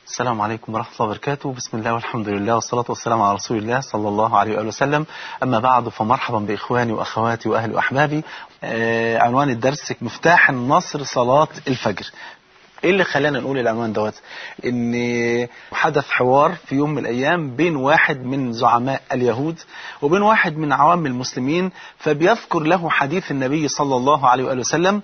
السلام عليكم ورحمة الله وبركاته بسم الله والحمد لله والصلاة والسلام على رسول الله صلى الله عليه وآله وسلم أما بعد فمرحبا بإخواني وأخواتي وأهلي وأحبابي آه عنوان الدرس مفتاح النصر صلاة الفجر ايه اللي خلانا نقول العنوان دوت ان حدث حوار في يوم من الايام بين واحد من زعماء اليهود وبين واحد من عوام المسلمين فبيذكر له حديث النبي صلى الله عليه وآله وسلم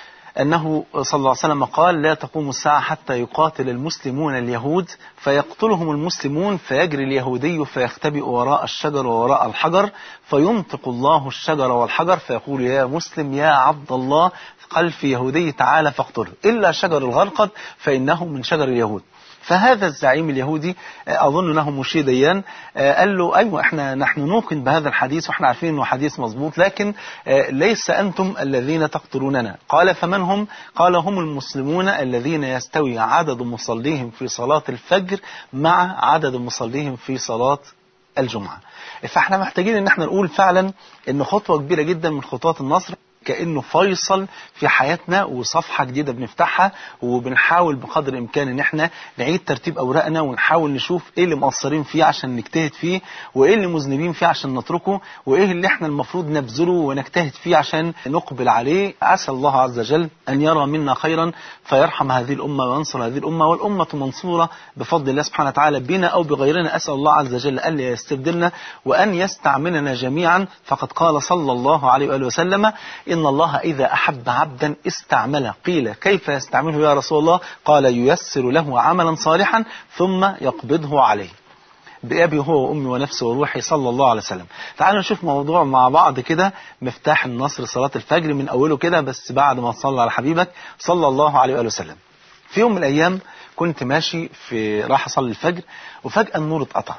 أنه صلى الله عليه وسلم قال لا تقوم الساعة حتى يقاتل المسلمون اليهود فيقتلهم المسلمون فيجري اليهودي فيختبئ وراء الشجر ووراء الحجر فينطق الله الشجر والحجر فيقول يا مسلم يا عبد الله قال في يهودي تعالى فاقتله إلا شجر الغرقد فإنه من شجر اليهود فهذا الزعيم اليهودي أظن له مشي ديان قال له أيوة إحنا نحن نوقن بهذا الحديث وإحنا عارفين أنه حديث مظبوط لكن ليس أنتم الذين تقتلوننا قال فمن هم قال هم المسلمون الذين يستوي عدد مصليهم في صلاة الفجر مع عدد مصليهم في صلاة الجمعة فاحنا محتاجين ان احنا نقول فعلا ان خطوة كبيرة جدا من خطوات النصر كأنه فيصل في حياتنا وصفحة جديدة بنفتحها وبنحاول بقدر الإمكان إن احنا نعيد ترتيب أوراقنا ونحاول نشوف إيه اللي مقصرين فيه عشان نجتهد فيه وإيه اللي مذنبين فيه عشان نتركه وإيه اللي احنا المفروض نبذله ونجتهد فيه عشان نقبل عليه أسأل الله عز وجل أن يرى منا خيرا فيرحم هذه الأمة وينصر هذه الأمة والأمة منصورة بفضل الله سبحانه وتعالى بنا أو بغيرنا أسأل الله عز وجل أن يستبدلنا وأن يستعملنا جميعا فقد قال صلى الله عليه وآله وسلم إن الله إذا أحب عبدا استعمله قيل كيف يستعمله يا رسول الله قال ييسر له عملا صالحا ثم يقبضه عليه بأبي هو وأمي ونفسي وروحي صلى الله عليه وسلم تعالوا نشوف موضوع مع بعض كده مفتاح النصر صلاة الفجر من أوله كده بس بعد ما تصلى على حبيبك صلى الله عليه وآله وسلم في يوم من الأيام كنت ماشي في راح أصلي الفجر وفجأة النور اتقطع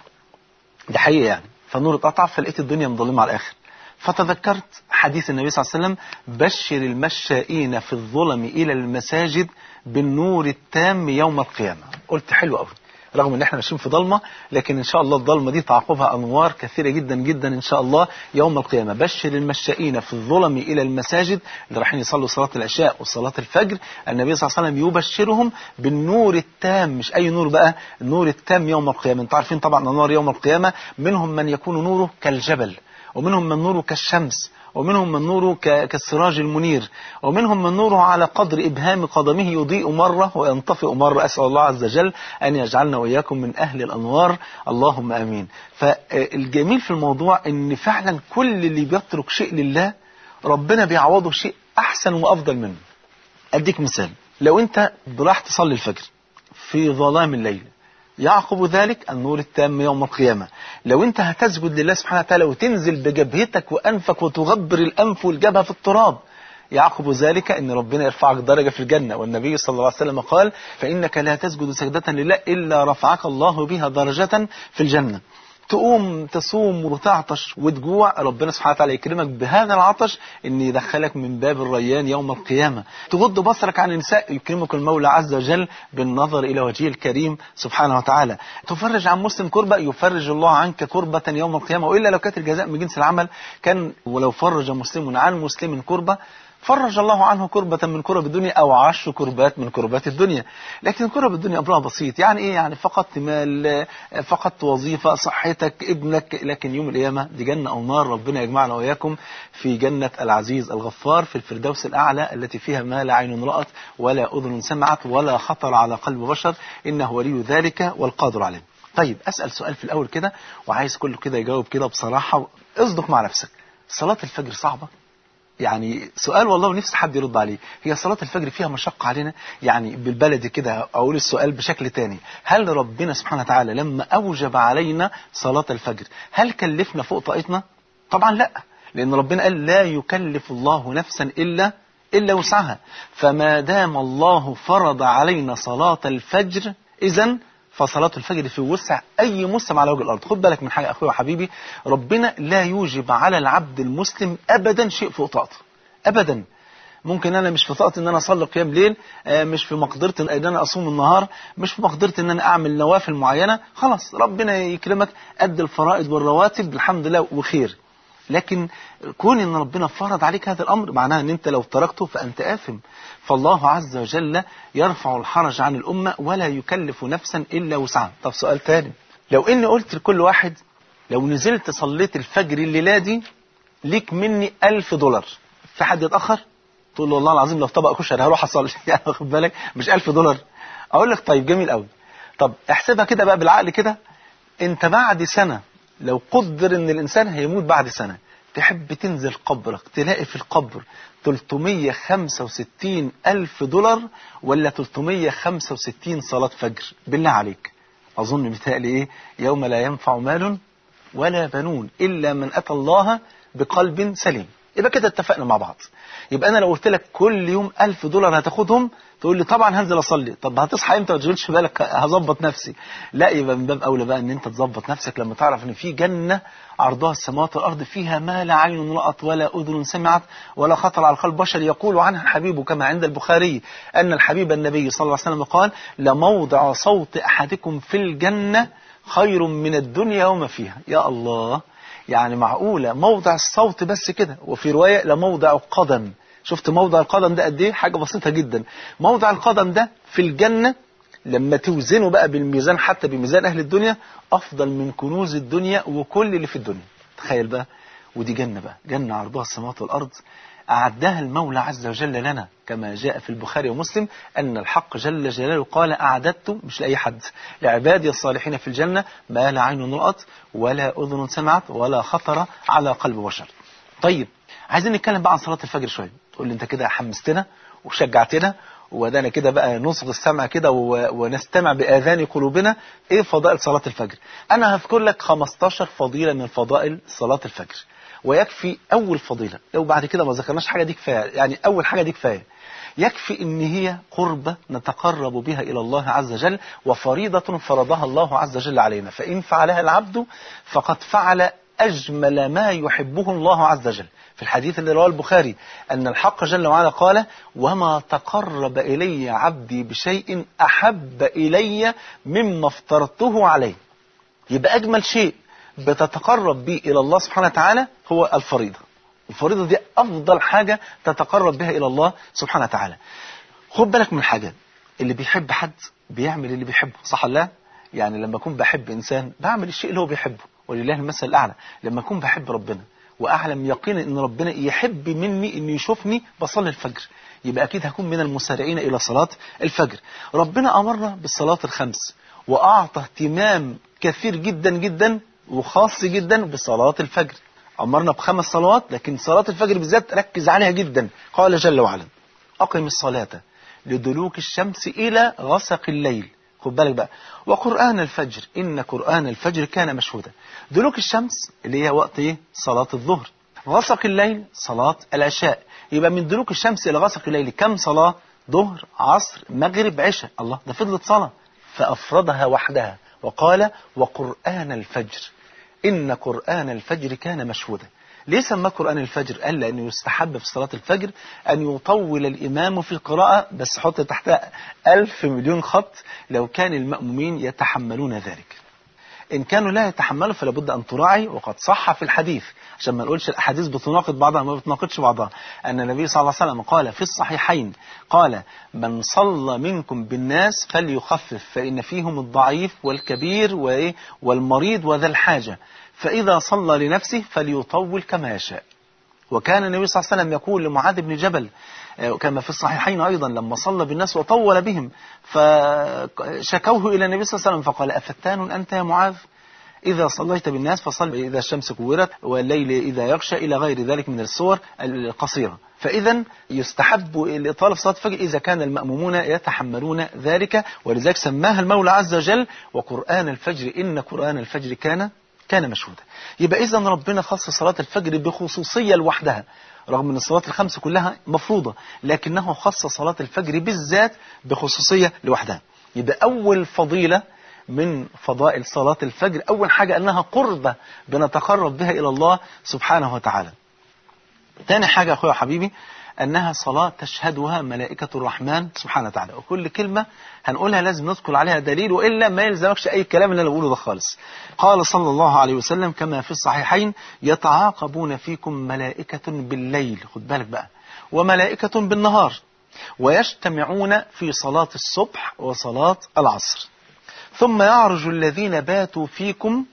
ده حقيقي يعني فالنور اتقطع فلقيت الدنيا مظلمة على الآخر فتذكرت حديث النبي صلى الله عليه وسلم بشر المشائين في الظلم إلى المساجد بالنور التام يوم القيامة قلت حلو قوي رغم ان احنا ماشيين في ضلمة لكن ان شاء الله الضلمة دي تعقبها انوار كثيرة جدا جدا ان شاء الله يوم القيامة بشر المشائين في الظلم الى المساجد اللي رايحين يصلوا صلاة العشاء وصلاة الفجر النبي صلى الله عليه وسلم يبشرهم بالنور التام مش اي نور بقى النور التام يوم القيامة انتوا عارفين طبعا انوار يوم القيامة منهم من يكون نوره كالجبل ومنهم من نوره كالشمس ومنهم من نوره كالسراج المنير ومنهم من نوره على قدر إبهام قدمه يضيء مرة وينطفئ مرة أسأل الله عز وجل أن يجعلنا وإياكم من أهل الأنوار اللهم أمين فالجميل في الموضوع أن فعلا كل اللي بيترك شيء لله ربنا بيعوضه شيء أحسن وأفضل منه أديك مثال لو أنت راح تصلي الفجر في ظلام الليل يعقب ذلك النور التام يوم القيامة لو انت هتسجد لله سبحانه وتعالى وتنزل بجبهتك وأنفك وتغبر الأنف والجبهة في التراب يعقب ذلك أن ربنا يرفعك درجة في الجنة والنبي صلى الله عليه وسلم قال فإنك لا تسجد سجدة لله إلا رفعك الله بها درجة في الجنة تقوم تصوم وتعطش وتجوع ربنا سبحانه وتعالى يكرمك بهذا العطش ان يدخلك من باب الريان يوم القيامة تغض بصرك عن النساء يكرمك المولى عز وجل بالنظر الى وجهه الكريم سبحانه وتعالى تفرج عن مسلم كربة يفرج الله عنك كربة يوم القيامة وإلا لو كانت الجزاء من جنس العمل كان ولو فرج مسلم عن مسلم كربة فرج الله عنه كربة من كرب الدنيا أو عشر كربات من كربات الدنيا لكن كرب الدنيا أمرها بسيط يعني إيه يعني فقط مال فقط وظيفة صحتك ابنك لكن يوم القيامة دي جنة أو نار ربنا يجمعنا وإياكم في جنة العزيز الغفار في الفردوس الأعلى التي فيها ما لا عين رأت ولا أذن سمعت ولا خطر على قلب بشر إنه ولي ذلك والقادر عليه طيب أسأل سؤال في الأول كده وعايز كله كده يجاوب كده بصراحة اصدق مع نفسك صلاة الفجر صعبة يعني سؤال والله ونفسي حد يرد عليه هي صلاة الفجر فيها مشقة علينا يعني بالبلدي كده أقول السؤال بشكل تاني هل ربنا سبحانه وتعالى لما أوجب علينا صلاة الفجر هل كلفنا فوق طاقتنا طبعا لا لأن ربنا قال لا يكلف الله نفسا إلا إلا وسعها فما دام الله فرض علينا صلاة الفجر إذا فصلاة الفجر في وسع أي مسلم على وجه الأرض خد بالك من حاجة أخويا وحبيبي ربنا لا يوجب على العبد المسلم أبدا شيء فوق طاقته أبدا ممكن أنا مش في طاقتي إن أنا أصلي قيام ليل مش في مقدرتي إن أنا أصوم النهار مش في مقدرتي إن أنا أعمل نوافل معينة خلاص ربنا يكرمك قد الفرائض والرواتب الحمد لله وخير لكن كون ان ربنا فرض عليك هذا الامر معناه ان انت لو تركته فانت اثم فالله عز وجل يرفع الحرج عن الامه ولا يكلف نفسا الا وسعها طب سؤال تاني لو اني قلت لكل واحد لو نزلت صليت الفجر الليله دي ليك مني ألف دولار في حد يتاخر تقول له والله العظيم لو طبق كشري هروح اصلي يعني واخد بالك مش ألف دولار اقول لك طيب جميل قوي طب احسبها كده بقى بالعقل كده انت بعد سنه لو قدر ان الانسان هيموت بعد سنة تحب تنزل قبرك تلاقي في القبر 365 ألف دولار ولا 365 صلاة فجر بالله عليك أظن بتهيألي إيه يوم لا ينفع مال ولا بنون إلا من أتى الله بقلب سليم يبقى كده اتفقنا مع بعض يبقى أنا لو قلت لك كل يوم ألف دولار هتاخدهم تقول لي طبعا هنزل أصلي طب هتصحى امتى ما تشغلش بالك هظبط نفسي لا يبقى من باب أولى بقى أن أنت تظبط نفسك لما تعرف أن في جنة عرضها السماوات والأرض فيها ما لا عين رأت ولا أذن سمعت ولا خطر على قلب بشر يقول عنها حبيبه كما عند البخاري أن الحبيب النبي صلى الله عليه وسلم قال لموضع صوت أحدكم في الجنة خير من الدنيا وما فيها يا الله يعني معقولة موضع الصوت بس كده وفي رواية لموضع قدم شفت موضع القدم ده قد ايه حاجة بسيطة جدا موضع القدم ده في الجنة لما توزنه بقى بالميزان حتى بميزان أهل الدنيا أفضل من كنوز الدنيا وكل اللي في الدنيا تخيل بقى ودي جنة بقى جنة عرضها السماوات والأرض أعدها المولى عز وجل لنا كما جاء في البخاري ومسلم أن الحق جل جلاله قال أعددت مش لأي حد لعبادي الصالحين في الجنة ما لا عين رأت ولا أذن سمعت ولا خطر على قلب بشر طيب عايزين نتكلم بقى عن صلاة الفجر شوية تقول لي أنت كده حمستنا وشجعتنا ودانا كده بقى نصغ السمع كده ونستمع بآذان قلوبنا ايه فضائل صلاة الفجر انا هذكر لك 15 فضيلة من فضائل صلاة الفجر ويكفي اول فضيلة لو بعد كده ما ذكرناش حاجة دي كفاية يعني اول حاجة دي كفاية يكفي ان هي قربة نتقرب بها الى الله عز وجل وفريضة فرضها الله عز وجل علينا فان فعلها العبد فقد فعل أجمل ما يحبه الله عز وجل في الحديث اللي رواه البخاري أن الحق جل وعلا قال وما تقرب إلي عبدي بشيء أحب إلي مما افترضته عليه يبقى أجمل شيء بتتقرب به إلى الله سبحانه وتعالى هو الفريضة الفريضة دي أفضل حاجة تتقرب بها إلى الله سبحانه وتعالى خد بالك من حاجة اللي بيحب حد بيعمل اللي بيحبه صح لا يعني لما أكون بحب إنسان بعمل الشيء اللي هو بيحبه ولله المثل الأعلى لما أكون بحب ربنا وأعلم يقينا أن ربنا يحب مني أن يشوفني بصلي الفجر يبقى أكيد هكون من المسارعين إلى صلاة الفجر ربنا أمرنا بالصلاة الخمس وأعطى اهتمام كثير جدا جدا وخاص جدا بصلاة الفجر أمرنا بخمس صلوات لكن صلاة الفجر بالذات ركز عليها جدا قال جل وعلا أقم الصلاة لدلوك الشمس إلى غسق الليل خد بالك بقى وقرآن الفجر إن قرآن الفجر كان مشهودا دلوك الشمس اللي هي وقت إيه؟ صلاة الظهر غسق الليل صلاة العشاء يبقى من دلوك الشمس إلى غسق الليل كم صلاة ظهر عصر مغرب عشاء الله ده فضلت صلاة فأفردها وحدها وقال وقرآن الفجر إن قرآن الفجر كان مشهودا ليه سماه قرآن الفجر قال لأنه يستحب في صلاة الفجر أن يطول الإمام في القراءة بس حط تحتها ألف مليون خط لو كان المأمومين يتحملون ذلك إن كانوا لا يتحملوا فلا بد أن تراعي وقد صح في الحديث عشان ما نقولش الأحاديث بتناقض بعضها ما بتناقضش بعضها أن النبي صلى الله عليه وسلم قال في الصحيحين قال من صلى منكم بالناس فليخفف فإن فيهم الضعيف والكبير والمريض وذا الحاجة فإذا صلى لنفسه فليطول كما يشاء وكان النبي صلى الله عليه وسلم يقول لمعاذ بن جبل كما في الصحيحين أيضا لما صلى بالناس وطول بهم فشكوه إلى النبي صلى الله عليه وسلم فقال أفتان أنت يا معاذ إذا صليت بالناس فصل إذا الشمس كورت والليل إذا يغشى إلى غير ذلك من الصور القصيرة فإذا يستحب الإطالة في صلاة الفجر إذا كان المأمومون يتحملون ذلك ولذلك سماها المولى عز وجل وقرآن الفجر إن قرآن الفجر كان كان مشهودا يبقى إذا ربنا خص صلاة الفجر بخصوصية لوحدها رغم أن الصلاة الخمس كلها مفروضة لكنه خص صلاة الفجر بالذات بخصوصية لوحدها يبقى أول فضيلة من فضائل صلاة الفجر أول حاجة أنها قربة بنتقرب بها إلى الله سبحانه وتعالى تاني حاجة أخويا حبيبي أنها صلاة تشهدها ملائكة الرحمن سبحانه وتعالى وكل كلمة هنقولها لازم نذكر عليها دليل وإلا ما يلزمكش أي كلام اللي أنا بقوله ده خالص قال صلى الله عليه وسلم كما في الصحيحين يتعاقبون فيكم ملائكة بالليل خد بالك بقى وملائكة بالنهار ويجتمعون في صلاة الصبح وصلاة العصر ثم يعرج الذين باتوا فيكم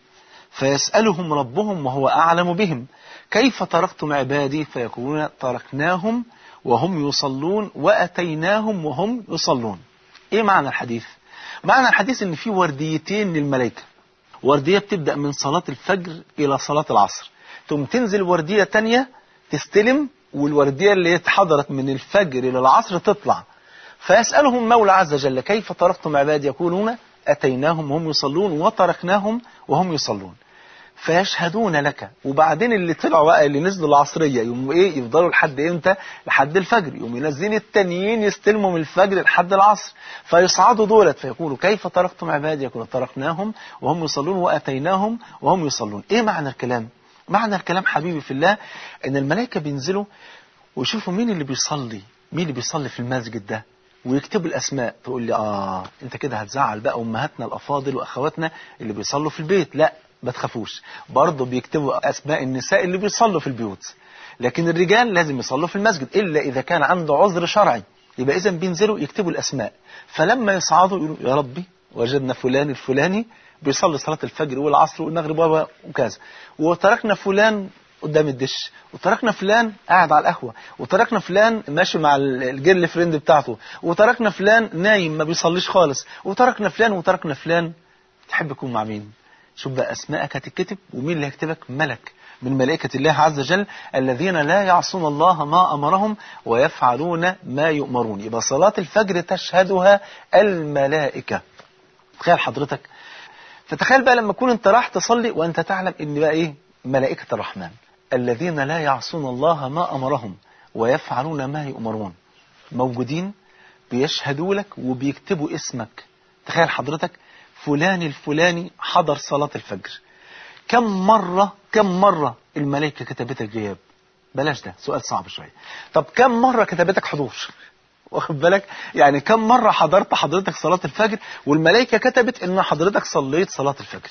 فيسألهم ربهم وهو أعلم بهم كيف تركتم عبادي فيقولون تركناهم وهم يصلون وأتيناهم وهم يصلون إيه معنى الحديث؟ معنى الحديث إن في ورديتين للملائكة وردية بتبدأ من صلاة الفجر إلى صلاة العصر ثم تنزل وردية تانية تستلم والوردية اللي اتحضرت من الفجر إلى العصر تطلع فيسألهم مولى عز وجل كيف تركتم عبادي يقولون أتيناهم وهم يصلون وتركناهم وهم يصلون فيشهدون لك وبعدين اللي طلعوا بقى اللي نزلوا العصرية يوم ايه يفضلوا لحد امتى لحد الفجر يوم ينزلين التانيين يستلموا من الفجر لحد العصر فيصعدوا دولت فيقولوا كيف تركتم عبادي يقولوا تركناهم وهم يصلون واتيناهم وهم يصلون ايه معنى الكلام معنى الكلام حبيبي في الله ان الملائكة بينزلوا ويشوفوا مين اللي بيصلي مين اللي بيصلي في المسجد ده ويكتبوا الاسماء تقول لي اه انت كده هتزعل بقى امهاتنا الافاضل واخواتنا اللي بيصلوا في البيت لا ما تخافوش برضه بيكتبوا اسماء النساء اللي بيصلوا في البيوت لكن الرجال لازم يصلوا في المسجد الا اذا كان عنده عذر شرعي يبقى اذا بينزلوا يكتبوا الاسماء فلما يصعدوا يقولوا يا ربي وجدنا فلان الفلاني بيصلي صلاه الفجر والعصر والمغرب وكذا وتركنا فلان قدام الدش وتركنا فلان قاعد على القهوة وتركنا فلان ماشي مع الجيرل فريند بتاعته وتركنا فلان نايم ما بيصليش خالص وتركنا فلان وتركنا فلان تحب يكون مع مين شوف بقى أسماءك هتتكتب ومين اللي هيكتبك ملك من ملائكة الله عز وجل الذين لا يعصون الله ما أمرهم ويفعلون ما يؤمرون يبقى صلاة الفجر تشهدها الملائكة تخيل حضرتك فتخيل بقى لما تكون انت راح تصلي وانت تعلم ان بقى ايه ملائكة الرحمن الذين لا يعصون الله ما أمرهم ويفعلون ما يؤمرون موجودين بيشهدوا لك وبيكتبوا اسمك تخيل حضرتك فلان الفلاني حضر صلاة الفجر كم مرة كم مرة الملائكة كتبتك غياب بلاش ده سؤال صعب شوية طب كم مرة كتبتك حضور واخد بالك يعني كم مرة حضرت حضرتك صلاة الفجر والملائكة كتبت ان حضرتك صليت صلاة الفجر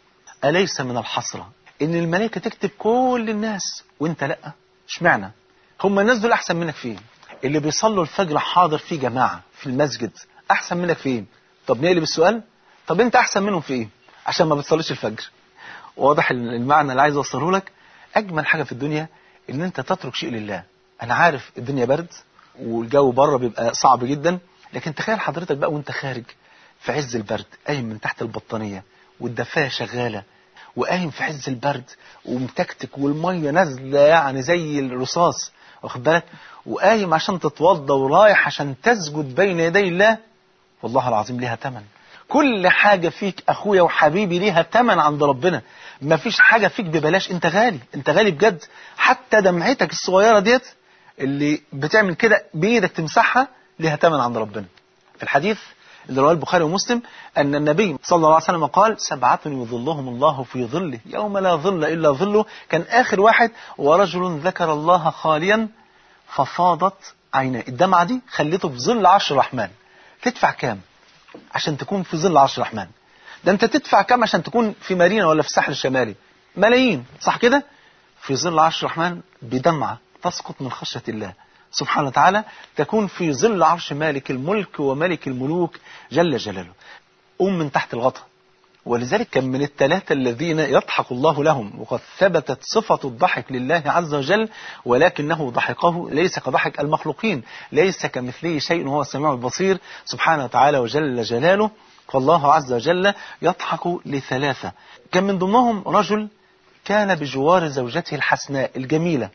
أليس من الحسرة ان الملائكة تكتب كل الناس وانت لا اشمعنى هم الناس دول احسن منك فين اللي بيصلوا الفجر حاضر في جماعة في المسجد احسن منك فين طب نقلب السؤال طب انت احسن منهم في ايه عشان ما بتصليش الفجر واضح المعنى اللي عايز اوصله لك اجمل حاجة في الدنيا ان انت تترك شيء لله انا عارف الدنيا برد والجو بره بيبقى صعب جدا لكن تخيل حضرتك بقى وانت خارج في عز البرد قايم من تحت البطانية والدفاية شغالة وقايم في عز البرد ومتكتك والمية نازلة يعني زي الرصاص واخد بالك وقايم عشان تتوضى ورايح عشان تسجد بين يدي الله والله العظيم ليها تمن كل حاجة فيك أخويا وحبيبي ليها تمن عند ربنا ما فيش حاجة فيك ببلاش انت غالي انت غالي بجد حتى دمعتك الصغيرة ديت اللي بتعمل كده بإيدك تمسحها ليها تمن عند ربنا في الحديث اللي رواه البخاري ومسلم أن النبي صلى الله عليه وسلم قال سبعة يظلهم الله في ظله يوم لا ظل إلا ظله كان آخر واحد ورجل ذكر الله خاليا ففاضت عيناه الدمعة دي خليته في ظل عرش الرحمن تدفع كام عشان تكون في ظل عرش الرحمن ده انت تدفع كام عشان تكون في مارينا ولا في الساحل الشمالي ملايين صح كده في ظل عرش الرحمن بدمعة تسقط من خشية الله سبحانه وتعالى تكون في ظل عرش مالك الملك وملك الملوك جل جلاله قوم من تحت الغطاء ولذلك كان من الثلاثة الذين يضحك الله لهم وقد ثبتت صفة الضحك لله عز وجل ولكنه ضحكه ليس كضحك المخلوقين ليس كمثله شيء وهو السميع البصير سبحانه وتعالى وجل جلاله فالله عز وجل يضحك لثلاثة كان من ضمنهم رجل كان بجوار زوجته الحسناء الجميلة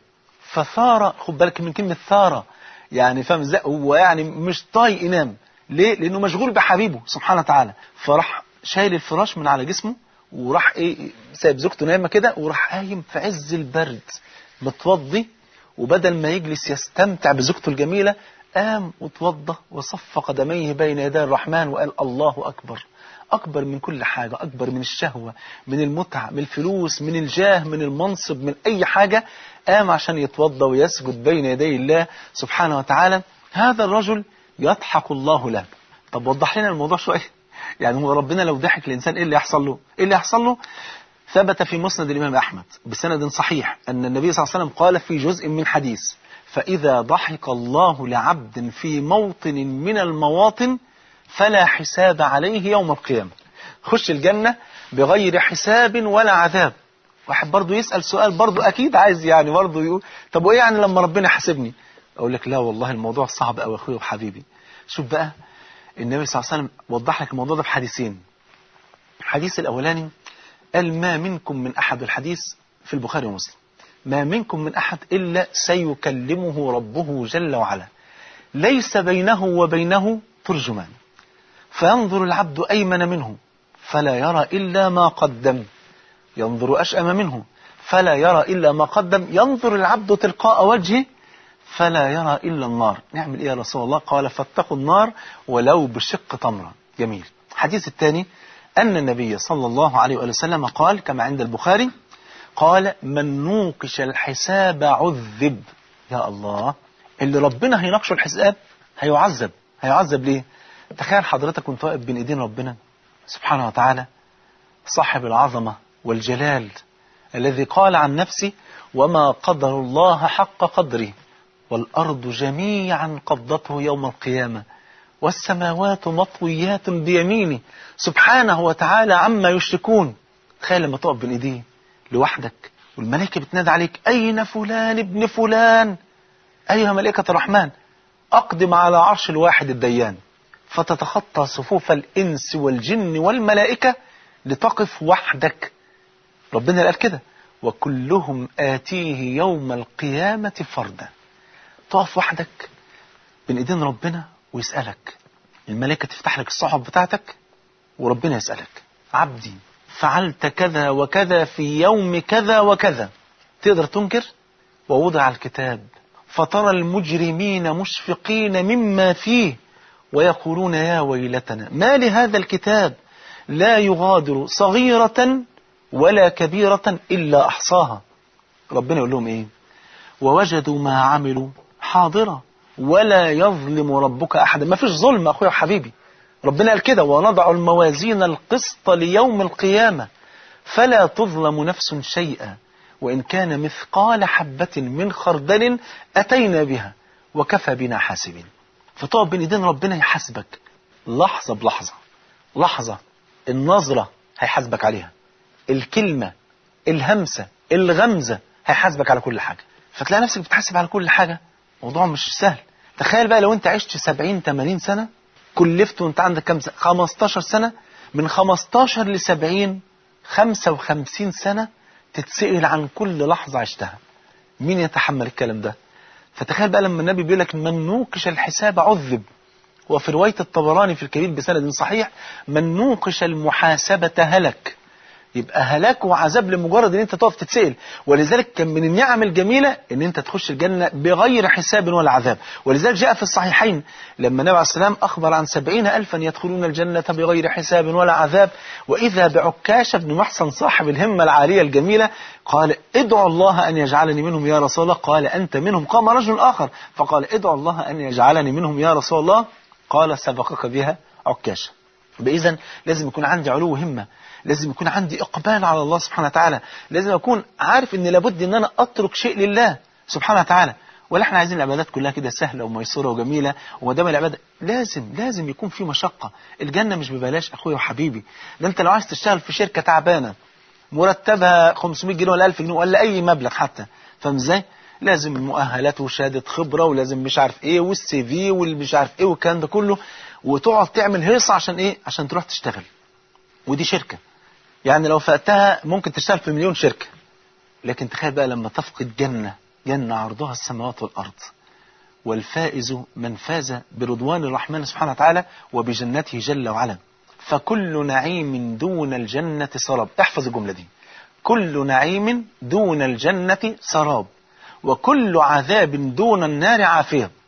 فثار خد بالك من كلمة ثارة يعني فاهم ازاي هو يعني مش طايق ينام ليه لانه مشغول بحبيبه سبحانه وتعالى فراح شايل الفراش من على جسمه وراح ايه سايب زوجته نايمه كده وراح قايم في عز البرد متوضي وبدل ما يجلس يستمتع بزوجته الجميلة قام وتوضى وصف قدميه بين يدي الرحمن وقال الله أكبر أكبر من كل حاجة أكبر من الشهوة من المتعة من الفلوس من الجاه من المنصب من أي حاجة قام عشان يتوضى ويسجد بين يدي الله سبحانه وتعالى هذا الرجل يضحك الله له طب وضح لنا الموضوع شوية يعني هو ربنا لو ضحك الإنسان إيه اللي يحصل له إيه اللي يحصل له ثبت في مسند الإمام أحمد بسند صحيح أن النبي صلى الله عليه وسلم قال في جزء من حديث فإذا ضحك الله لعبد في موطن من المواطن فلا حساب عليه يوم القيامة خش الجنة بغير حساب ولا عذاب واحد برضه يسأل سؤال برضه أكيد عايز يعني برضه يقول طب وإيه يعني لما ربنا حاسبني أقول لك لا والله الموضوع صعب أوي أخوي وحبيبي شوف بقى النبي صلى الله عليه وسلم وضح لك الموضوع ده بحديثين الحديث الأولاني قال ما منكم من أحد الحديث في البخاري ومسلم ما منكم من أحد إلا سيكلمه ربه جل وعلا ليس بينه وبينه ترجمان فينظر العبد أيمن منه فلا يرى إلا ما قدم ينظر أشأم منه فلا يرى إلا ما قدم ينظر العبد تلقاء وجهه فلا يرى إلا النار نعمل إيه يا رسول الله قال فاتقوا النار ولو بشق تمرة جميل الحديث الثاني أن النبي صلى الله عليه وسلم قال كما عند البخاري قال من نوقش الحساب عذب يا الله اللي ربنا هيناقشه الحساب هيعذب هيعذب ليه تخيل حضرتك كنت واقف بين ايدين ربنا سبحانه وتعالى صاحب العظمة والجلال الذي قال عن نفسه وما قدر الله حق قدره والأرض جميعا قبضته يوم القيامة والسماوات مطويات بيمينه سبحانه وتعالى عما يشركون تخيل لما تقف بين ايديه لوحدك والملائكة بتنادى عليك أين فلان ابن فلان أيها ملائكة الرحمن أقدم على عرش الواحد الديان فتتخطى صفوف الإنس والجن والملائكة لتقف وحدك ربنا قال كده وكلهم آتيه يوم القيامة فردا تقف وحدك بين ايدين ربنا ويسألك الملائكة تفتح لك الصحف بتاعتك وربنا يسألك عبدي فعلت كذا وكذا في يوم كذا وكذا تقدر تنكر ووضع الكتاب فترى المجرمين مشفقين مما فيه ويقولون يا ويلتنا ما لهذا الكتاب لا يغادر صغيرة ولا كبيرة إلا أحصاها ربنا يقول لهم إيه ووجدوا ما عملوا حاضرة ولا يظلم ربك أحدا ما فيش ظلم أخويا وحبيبي ربنا قال كده ونضع الموازين القسط ليوم القيامة فلا تظلم نفس شيئا وإن كان مثقال حبة من خردل أتينا بها وكفى بنا حاسبين فتقف بين ايدين ربنا يحاسبك لحظة بلحظة لحظة النظرة هيحاسبك عليها الكلمة الهمسة الغمزة هيحاسبك على كل حاجة فتلاقي نفسك بتحاسب على كل حاجة موضوع مش سهل تخيل بقى لو انت عشت 70 80 سنة كلفت وانت عندك كم سنة 15 سنة من 15 ل 70 55 سنة تتسئل عن كل لحظة عشتها مين يتحمل الكلام ده فتخيل بقى لما النبي بيقول لك من نوقش الحساب عذب وفي رواية الطبراني في الكبير بسند صحيح من نوقش المحاسبة هلك يبقى هلاك وعذاب لمجرد ان انت تقف تتسأل ولذلك كان من النعم الجميلة ان انت تخش الجنة بغير حساب ولا عذاب ولذلك جاء في الصحيحين لما النبي عليه السلام اخبر عن سبعين الفا يدخلون الجنة بغير حساب ولا عذاب واذا بعكاشة بن محسن صاحب الهمة العالية الجميلة قال ادعوا الله ان يجعلني منهم يا رسول الله قال انت منهم قام رجل اخر فقال ادعوا الله ان يجعلني منهم يا رسول الله قال سبقك بها عكاشة بإذن لازم يكون عندي علو همة لازم يكون عندي إقبال على الله سبحانه وتعالى لازم أكون عارف أن لابد أن أنا أترك شيء لله سبحانه وتعالى ولا احنا عايزين العبادات كلها كده سهلة وميسورة وجميلة وما دام العبادة لازم لازم يكون في مشقة الجنة مش ببلاش أخويا وحبيبي ده أنت لو عايز تشتغل في شركة تعبانة مرتبها 500 جنيه ولا 1000 جنيه ولا أي مبلغ حتى فاهم ازاي؟ لازم مؤهلات وشهادة خبرة ولازم مش عارف ايه والسي في والمش عارف ايه والكلام ده كله وتقعد تعمل هيصة عشان ايه عشان تروح تشتغل ودي شركة يعني لو فقتها ممكن تشتغل في مليون شركة لكن تخيل بقى لما تفقد جنة جنة عرضها السماوات والأرض والفائز من فاز برضوان الرحمن سبحانه وتعالى وبجنته جل وعلا فكل نعيم دون الجنة سراب احفظ الجملة دي كل نعيم دون الجنة سراب وكل عذاب دون النار عافية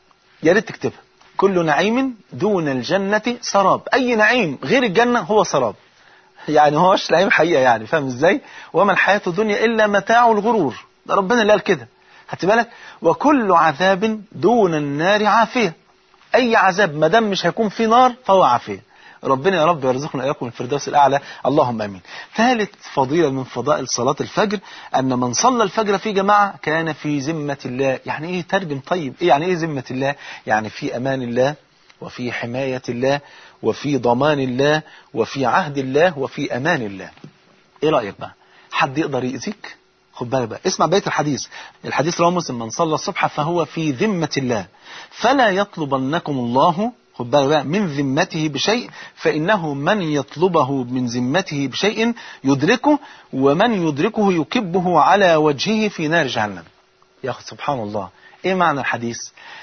يا ريت تكتبها كل نعيم دون الجنة سراب أي نعيم غير الجنة هو سراب يعني هو مش نعيم حقيقة يعني فاهم ازاي وما الحياة الدنيا إلا متاع الغرور ده ربنا اللي قال كده خدت بالك وكل عذاب دون النار عافية أي عذاب ما دام مش هيكون في نار فهو عافية ربنا يا رب يرزقنا إياكم الفردوس الأعلى اللهم أمين ثالث فضيلة من فضائل صلاة الفجر أن من صلى الفجر في جماعة كان في ذمة الله يعني إيه ترجم طيب إيه يعني إيه ذمة الله يعني في أمان الله وفي حماية الله وفي ضمان الله وفي عهد الله وفي أمان الله إيه رأيك بقى حد يقدر يأذيك خد بالك بقى اسمع بيت الحديث الحديث رواه مسلم من صلى الصبح فهو في ذمة الله فلا يطلبنكم الله خد بالك بقى من ذمته بشيء فإنه من يطلبه من ذمته بشيء يدركه ومن يدركه يكبه على وجهه في نار جهنم يا أخي سبحان الله إيه معنى الحديث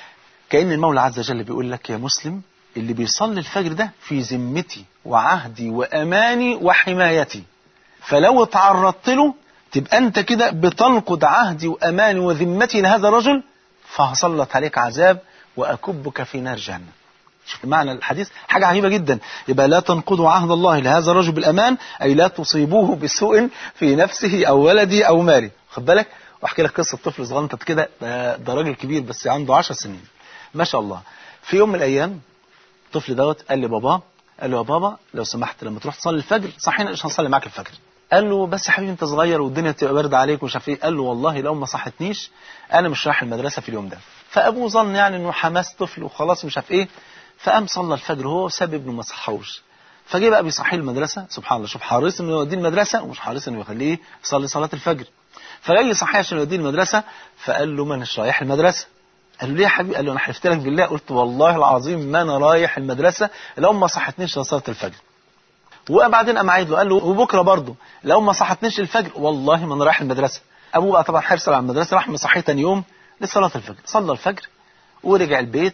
كأن المولى عز وجل بيقول لك يا مسلم اللي بيصلي الفجر ده في ذمتي وعهدي وأماني وحمايتي فلو تعرضت له تبقى أنت كده بتنقض عهدي وأماني وذمتي لهذا الرجل فهسلط عليك عذاب وأكبك في نار جهنم شوف معنى الحديث حاجة عجيبة جدا يبقى لا تنقضوا عهد الله لهذا الرجل بالأمان أي لا تصيبوه بسوء في نفسه أو ولده أو ماله خد بالك واحكي لك قصة طفل صغنطت كده ده, ده راجل كبير بس عنده 10 سنين ما شاء الله في يوم من الأيام الطفل دوت قال لي بابا قال له يا بابا لو سمحت لما تروح تصلي الفجر صحينا مش هنصلي معاك الفجر قال له بس يا حبيبي انت صغير والدنيا تبقى بارده عليك ومش عارف ايه قال له والله لو ما صحتنيش انا مش رايح المدرسه في اليوم ده فابوه ظن يعني انه حماس طفل وخلاص مش عارف ايه فقام صلى الفجر هو وساب ابنه ما صحوش فجه بقى بيصحيه المدرسه سبحان الله شوف حريص انه يوديه المدرسه ومش حريص انه يخليه يصلي صلاه الفجر فجاي يصحيه عشان يوديه المدرسه فقال له ما اناش رايح المدرسه قال له ليه يا حبيبي قال له انا حلفت لك بالله قلت والله العظيم ما انا رايح المدرسه لو ما صحتنيش لصلاه الفجر وبعدين قام عايد له قال له وبكره برضه لو ما صحتنيش الفجر والله ما انا رايح المدرسه ابوه بقى طبعا حرص على المدرسه راح مصحيه تاني يوم لصلاه الفجر صلى الفجر ورجع البيت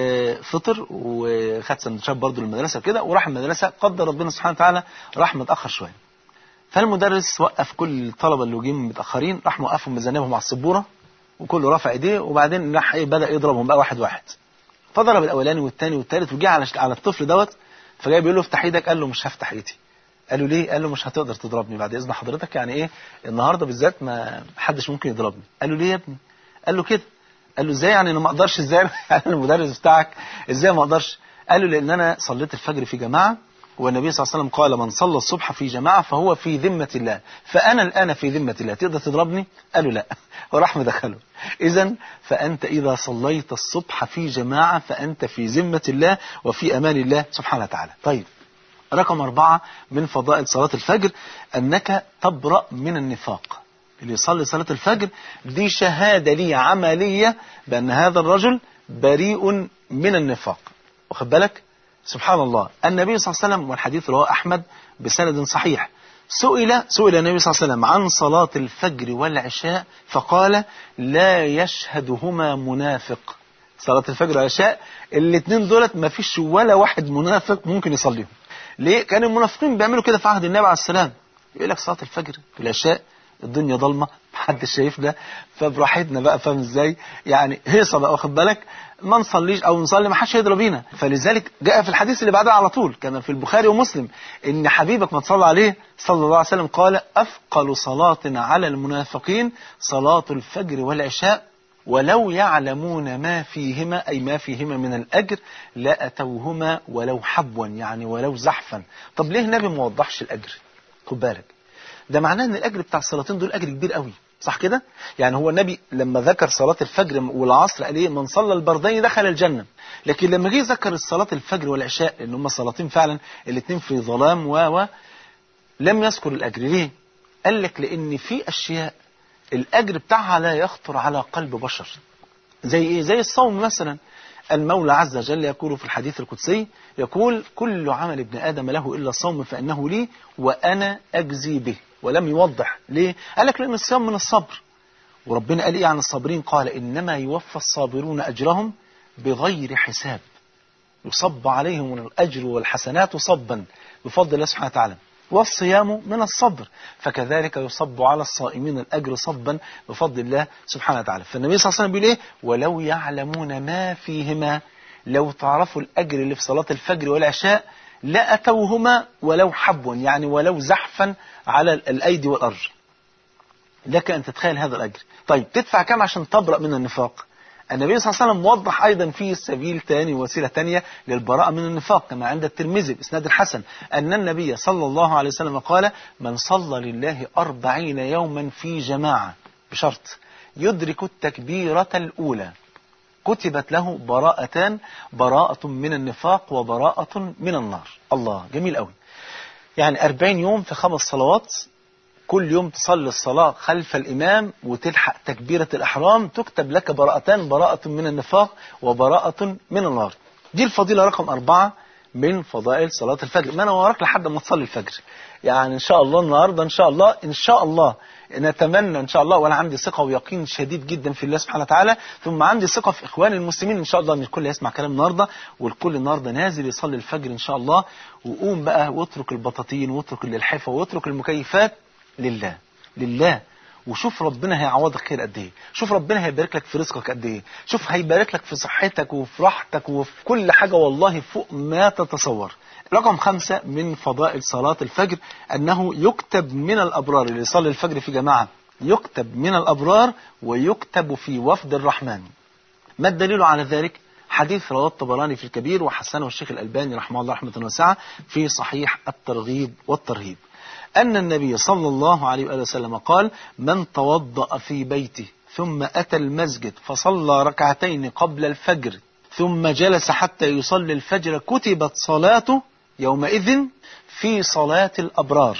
فطر وخد سندوتشات برضه للمدرسه كده وراح المدرسه قدر ربنا سبحانه وتعالى راح متاخر شويه فالمدرس وقف كل الطلبه اللي جايين متاخرين راح موقفهم مزنبهم على السبوره وكله رفع ايديه وبعدين راح ايه بدا يضربهم بقى واحد واحد فضرب الاولاني والثاني والثالث وجه على على الطفل دوت فجاي بيقول له افتح ايدك قال له مش هفتح ايدي قال له ليه قال له مش هتقدر تضربني بعد اذن حضرتك يعني ايه النهارده بالذات ما حدش ممكن يضربني قال له ليه يا ابني قال له كده قال له ازاي يعني انا ما اقدرش ازاي يعني المدرس بتاعك ازاي ما اقدرش قال له لان انا صليت الفجر في جماعه والنبي صلى الله عليه وسلم قال من صلى الصبح في جماعه فهو في ذمه الله فانا الان في ذمه الله تقدر تضربني قال له لا وراح مدخله اذا فانت اذا صليت الصبح في جماعه فانت في ذمه الله وفي امان الله سبحانه وتعالى طيب رقم أربعة من فضائل صلاة الفجر أنك تبرأ من النفاق اللي يصلي صلاة الفجر دي شهادة لي عملية بأن هذا الرجل بريء من النفاق واخد بالك سبحان الله النبي صلى الله عليه وسلم والحديث رواه أحمد بسند صحيح سئل سئل النبي صلى الله عليه وسلم عن صلاة الفجر والعشاء فقال لا يشهدهما منافق صلاة الفجر والعشاء الاثنين دولت ما فيش ولا واحد منافق ممكن يصليهم ليه كان المنافقين بيعملوا كده في عهد النبي عليه السلام يقول لك صلاة الفجر والعشاء الدنيا ضلمة محدش شايفنا فبراحتنا بقى فاهم ازاي يعني هيصة بقى واخد بالك ما نصليش او نصلي ما حدش يدرى بينا فلذلك جاء في الحديث اللي بعدها على طول كان في البخاري ومسلم ان حبيبك ما تصلى عليه صلى الله عليه وسلم قال افقل صلاة على المنافقين صلاة الفجر والعشاء ولو يعلمون ما فيهما أي ما فيهما من الأجر لأتوهما ولو حبوا يعني ولو زحفا طب ليه النبي ما وضحش الأجر خد بالك ده معناه ان الأجر بتاع الصلاتين دول أجر كبير قوي صح كده يعني هو النبي لما ذكر صلاة الفجر والعصر قال ايه من صلى البردين دخل الجنة لكن لما جه ذكر الصلاة الفجر والعشاء لان هم صلاتين فعلا الاثنين في ظلام و و لم يذكر الأجر ليه قال لك لأن في أشياء الأجر بتاعها لا يخطر على قلب بشر زي إيه؟ زي الصوم مثلا المولى عز وجل يقول في الحديث القدسي يقول كل عمل ابن آدم له إلا الصوم فإنه لي وأنا أجزي به ولم يوضح ليه؟ قال لك لأن الصيام من الصبر وربنا قال إيه عن الصابرين قال إنما يوفى الصابرون أجرهم بغير حساب يصب عليهم الأجر والحسنات صبا بفضل الله سبحانه وتعالى والصيام من الصبر فكذلك يصب على الصائمين الأجر صبا بفضل الله سبحانه وتعالى فالنبي صلى الله عليه وسلم بيقول إيه ولو يعلمون ما فيهما لو تعرفوا الأجر اللي في صلاة الفجر والعشاء لأتوهما ولو حبوا يعني ولو زحفا على الأيدي والأرجل لك أن تتخيل هذا الأجر طيب تدفع كم عشان تبرأ من النفاق النبي صلى الله عليه وسلم وضح أيضا في سبيل تاني وسيلة تانية للبراءة من النفاق كما عند الترمذي بإسناد الحسن أن النبي صلى الله عليه وسلم قال من صلى لله أربعين يوما في جماعة بشرط يدرك التكبيرة الأولى كتبت له براءتان براءة من النفاق وبراءة من النار الله جميل قوي يعني أربعين يوم في خمس صلوات كل يوم تصلي الصلاة خلف الإمام وتلحق تكبيرة الإحرام تكتب لك براءتان براءة من النفاق وبراءة من النار دي الفضيلة رقم أربعة من فضائل صلاة الفجر ما أنا وراك لحد ما تصلي الفجر يعني إن شاء الله النهاردة إن شاء الله إن شاء الله نتمنى إن شاء الله وأنا عندي ثقة ويقين شديد جدا في الله سبحانه وتعالى ثم عندي ثقة في إخواني المسلمين إن شاء الله إن الكل يسمع كلام النهاردة والكل النهاردة نازل يصلي الفجر إن شاء الله وقوم بقى واترك البطاطين واترك اللحفة واترك المكيفات لله لله وشوف ربنا هيعوضك خير قد ايه شوف ربنا هيبارك لك في رزقك قد ايه شوف هيبارك لك في صحتك وفي راحتك وفي كل حاجة والله فوق ما تتصور رقم خمسة من فضائل صلاة الفجر أنه يكتب من الأبرار اللي يصلي الفجر في جماعة يكتب من الأبرار ويكتب في وفد الرحمن ما الدليل على ذلك حديث رواه الطبراني في الكبير وحسنه الشيخ الألباني رحمه الله رحمة واسعة في صحيح الترغيب والترهيب أن النبي صلى الله عليه وآله وسلم قال من توضأ في بيته ثم أتى المسجد فصلى ركعتين قبل الفجر ثم جلس حتى يصلي الفجر كتبت صلاته يومئذ في صلاة الأبرار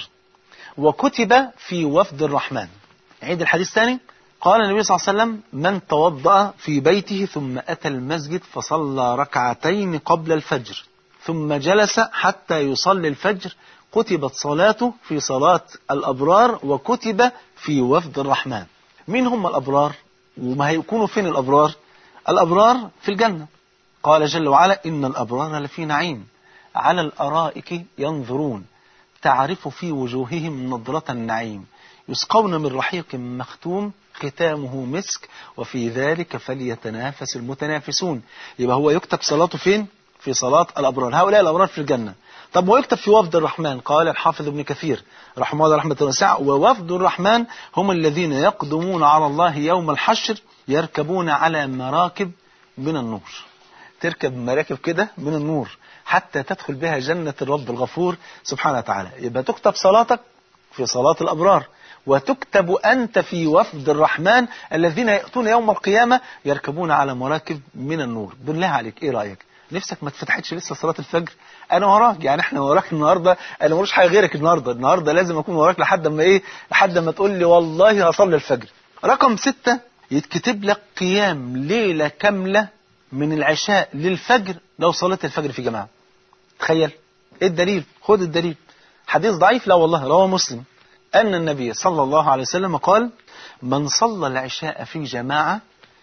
وكتب في وفد الرحمن عيد الحديث ثاني قال النبي صلى الله عليه وسلم من توضأ في بيته ثم أتى المسجد فصلى ركعتين قبل الفجر ثم جلس حتى يصلي الفجر كتبت صلاته في صلاة الأبرار وكتب في وفد الرحمن مين هم الأبرار وما هيكونوا فين الأبرار الأبرار في الجنة قال جل وعلا إن الأبرار لفي نعيم على الأرائك ينظرون تعرف في وجوههم نضرة النعيم يسقون من رحيق مختوم ختامه مسك وفي ذلك فليتنافس المتنافسون يبقى هو يكتب صلاته فين في صلاة الأبرار هؤلاء الأبرار في الجنة طب ويكتب في وفد الرحمن قال الحافظ ابن كثير رحمه الله رحمة واسعة ووفد الرحمن هم الذين يقدمون على الله يوم الحشر يركبون على مراكب من النور تركب مراكب كده من النور حتى تدخل بها جنة الرب الغفور سبحانه وتعالى يبقى تكتب صلاتك في صلاة الأبرار وتكتب أنت في وفد الرحمن الذين يأتون يوم القيامة يركبون على مراكب من النور بالله عليك إيه رأيك نفسك ما اتفتحتش لسه صلاة الفجر انا وراك يعني احنا وراك النهارده انا ملوش حاجه غيرك النهارده النهارده لازم اكون وراك لحد ما ايه لحد ما تقول لي والله هصلي الفجر رقم ستة يتكتب لك قيام ليلة كاملة من العشاء للفجر لو صليت الفجر في جماعة تخيل ايه الدليل خد الدليل حديث ضعيف لا والله رواه مسلم أن النبي صلى الله عليه وسلم قال من صلى العشاء في جماعة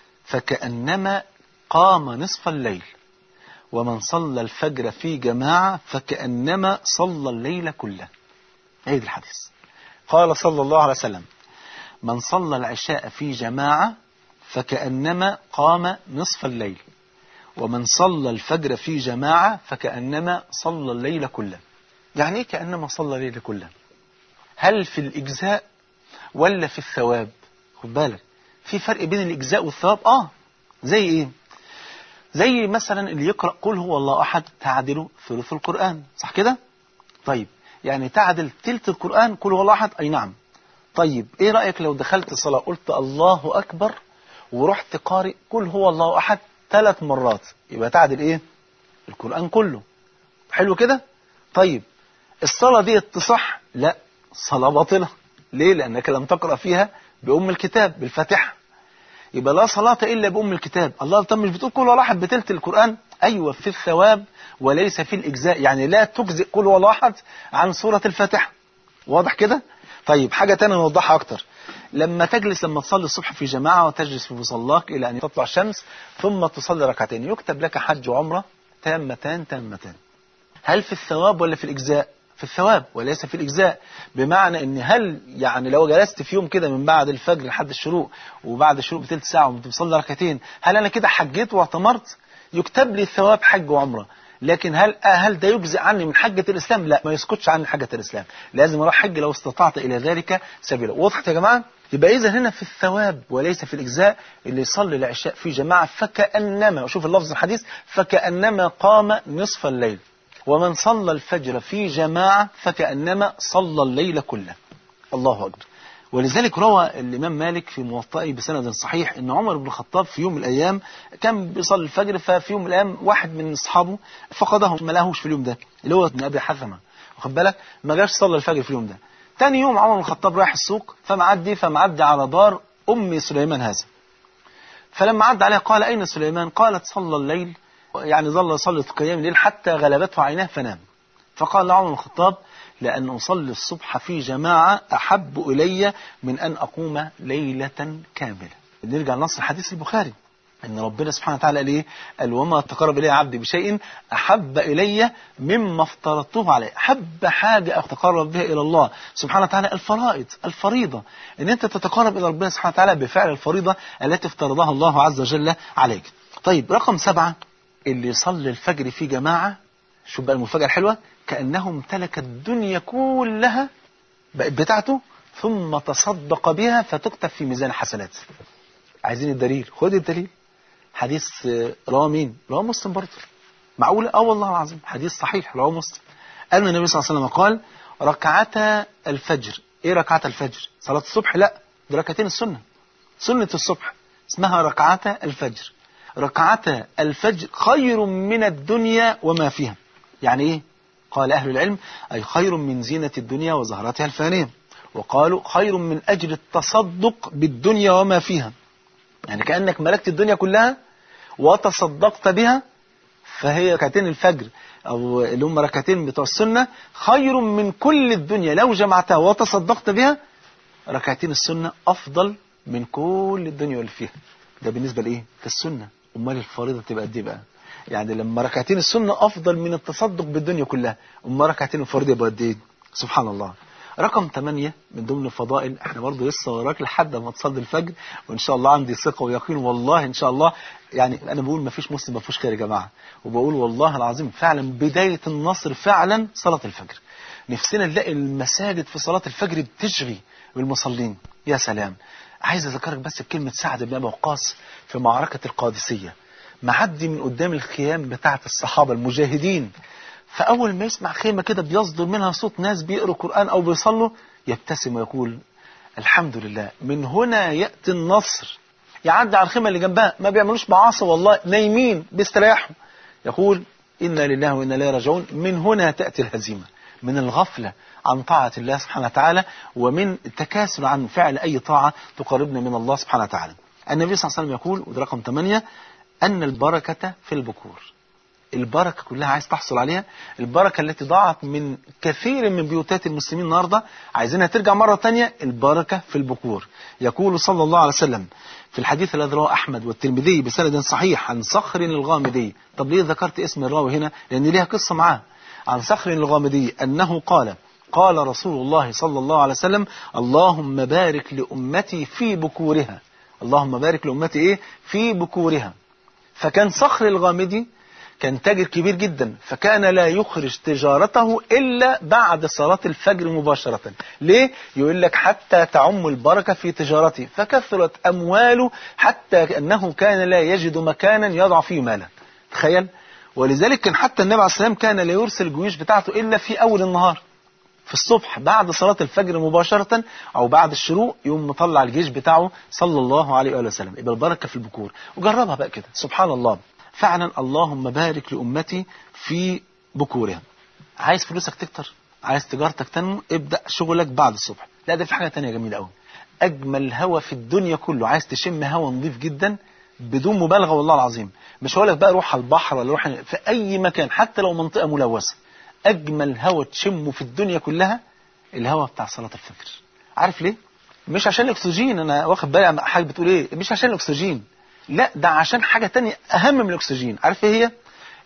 فكأنما قام نصف الليل ومن صلى الفجر في جماعة فكأنما صلى الليل كله عيد الحديث قال صلى الله عليه وسلم من صلى العشاء في جماعة فكأنما قام نصف الليل ومن صلى الفجر في جماعة فكأنما صلى الليل كله يعني ايه كأنما صلى الليل كله هل في الإجزاء ولا في الثواب خد بالك في فرق بين الإجزاء والثواب آه زي إيه زي مثلا اللي يقرأ قل هو الله أحد تعدل ثلث القرآن صح كده طيب يعني تعدل تلت القرآن قل هو الله أحد أي نعم طيب إيه رأيك لو دخلت الصلاة قلت الله أكبر ورحت قارئ قل هو الله أحد ثلاث مرات يبقى تعدل إيه القرآن كله حلو كده طيب الصلاة دي تصح لا صلاة باطلة ليه لأنك لم تقرأ فيها بأم الكتاب بالفاتحة يبقى لا صلاة إلا بأم الكتاب الله طب مش بتقول كل واحد بتلت القرآن أيوة في الثواب وليس في الإجزاء يعني لا تجزئ كل ولا واحد عن سورة الفاتحة واضح كده طيب حاجة تانية نوضحها أكتر لما تجلس لما تصلي الصبح في جماعة وتجلس في مصلاك إلى أن تطلع الشمس ثم تصلي ركعتين يكتب لك حج وعمرة تامتان تامتان هل في الثواب ولا في الإجزاء في في الثواب وليس في الإجزاء بمعنى ان هل يعني لو جلست في يوم كده من بعد الفجر لحد الشروق وبعد الشروق بثلث ساعة وبتصلي ركعتين هل أنا كده حجيت واعتمرت يكتب لي ثواب حج وعمرة لكن هل هل ده يجزئ عني من حجة الإسلام لا ما يسكتش عني حجة الإسلام لازم أروح حج لو استطعت إلى ذلك سبيلا وضحت يا جماعة يبقى إذا هنا في الثواب وليس في الإجزاء اللي يصلي العشاء في جماعة فكأنما شوف اللفظ الحديث فكأنما قام نصف الليل ومن صلى الفجر في جماعة فكأنما صلى الليل كله الله أكبر ولذلك روى الإمام مالك في موطئه بسند صحيح أن عمر بن الخطاب في يوم من الأيام كان بيصلي الفجر ففي يوم من الأيام واحد من أصحابه فقده ما لهوش في اليوم ده اللي هو ابن أبي حثمة واخد بالك ما جاش صلى الفجر في اليوم ده تاني يوم عمر بن الخطاب رايح السوق فمعدي فمعدي على دار أم سليمان هذا فلما عدى عليها قال أين سليمان قالت صلى الليل يعني ظل يصلي قيام الليل حتى غلبته عيناه فنام فقال عمر بن الخطاب لأن أصلي الصبح في جماعة أحب إلي من أن أقوم ليلة كاملة نرجع لنص الحديث البخاري ان ربنا سبحانه وتعالى قال ايه قال وما تقرب الي عبدي بشيء احب الي مما افترضته عليه احب حاجه اتقرب بها الى الله سبحانه وتعالى الفرائض الفريضه ان انت تتقرب الى ربنا سبحانه وتعالى بفعل الفريضه التي افترضها الله عز وجل عليك طيب رقم سبعة اللي يصلي الفجر في جماعه شوف بقى المفاجاه الحلوه كانه امتلك الدنيا كلها بقت بتاعته ثم تصدق بها فتكتب في ميزان حسناته عايزين الدليل خد الدليل حديث رواه مين رواه مسلم برضه معقولة اه والله العظيم حديث صحيح رواه مسلم أن النبي صلى الله عليه وسلم قال ركعتا الفجر ايه ركعتا الفجر صلاة الصبح لا ده ركعتين السنة سنة الصبح اسمها ركعتا الفجر ركعتا الفجر خير من الدنيا وما فيها يعني ايه قال أهل العلم أي خير من زينة الدنيا وزهرتها الفانية وقالوا خير من أجل التصدق بالدنيا وما فيها يعني كأنك ملكت الدنيا كلها وتصدقت بها فهي ركعتين الفجر أو اللي هم ركعتين بتوع السنة خير من كل الدنيا لو جمعتها وتصدقت بها ركعتين السنة أفضل من كل الدنيا واللي فيها ده بالنسبة لإيه؟ للسنة أمال الفريضة تبقى قد إيه بقى؟ يعني لما ركعتين السنة أفضل من التصدق بالدنيا كلها أمال ركعتين الفريضة يبقى قد إيه؟ سبحان الله رقم 8 من ضمن الفضائل احنا برضه لسه وراك لحد ما تصلي الفجر وان شاء الله عندي ثقه ويقين والله ان شاء الله يعني انا بقول ما فيش مسلم ما فيهوش خير يا جماعه وبقول والله العظيم فعلا بدايه النصر فعلا صلاه الفجر نفسنا نلاقي المساجد في صلاه الفجر بتشغي بالمصلين يا سلام عايز اذكرك بس بكلمه سعد بن ابي وقاص في معركه القادسيه معدي من قدام الخيام بتاعه الصحابه المجاهدين فأول ما يسمع خيمة كده بيصدر منها صوت ناس بيقروا قرآن أو بيصلوا يبتسم ويقول الحمد لله من هنا يأتي النصر يعدي على الخيمة اللي جنبها ما بيعملوش معاصي والله نايمين بيستريحوا يقول إنا لله وإنا إليه راجعون من هنا تأتي الهزيمة من الغفلة عن طاعة الله سبحانه وتعالى ومن التكاسل عن فعل أي طاعة تقربنا من الله سبحانه وتعالى النبي صلى الله عليه وسلم يقول وده رقم 8 أن البركة في البكور البركة كلها عايز تحصل عليها البركة التي ضاعت من كثير من بيوتات المسلمين النهاردة عايزينها ترجع مرة تانية البركة في البكور يقول صلى الله عليه وسلم في الحديث الذي رواه أحمد والترمذي بسند صحيح عن صخر الغامدي طب ليه ذكرت اسم الراوي هنا لأن ليها قصة معاه عن صخر الغامدي أنه قال قال رسول الله صلى الله عليه وسلم اللهم بارك لأمتي في بكورها اللهم بارك لأمتي إيه في بكورها فكان صخر الغامدي كان تاجر كبير جدا فكان لا يخرج تجارته إلا بعد صلاة الفجر مباشرة ليه؟ يقول لك حتى تعم البركة في تجارته فكثرت أمواله حتى أنه كان لا يجد مكانا يضع فيه ماله تخيل ولذلك كان حتى النبي عليه السلام كان لا يرسل الجيوش بتاعته إلا في أول النهار في الصبح بعد صلاة الفجر مباشرة أو بعد الشروق يوم مطلع الجيش بتاعه صلى الله عليه وآله وسلم يبقى البركة في البكور وجربها بقى كده سبحان الله فعلا اللهم بارك لأمتي في بكورها عايز فلوسك تكتر عايز تجارتك تنمو ابدأ شغلك بعد الصبح لا ده في حاجة تانية جميلة قوي أجمل هوا في الدنيا كله عايز تشم هوا نظيف جدا بدون مبالغة والله العظيم مش هقول لك بقى روح على البحر ولا روح في أي مكان حتى لو منطقة ملوثة أجمل هوا تشمه في الدنيا كلها الهوا بتاع صلاة الفجر عارف ليه؟ مش عشان الأكسجين أنا واخد بالي حاجة بتقول إيه مش عشان الأكسجين لا ده عشان حاجة تانية أهم من الأكسجين عارف إيه هي؟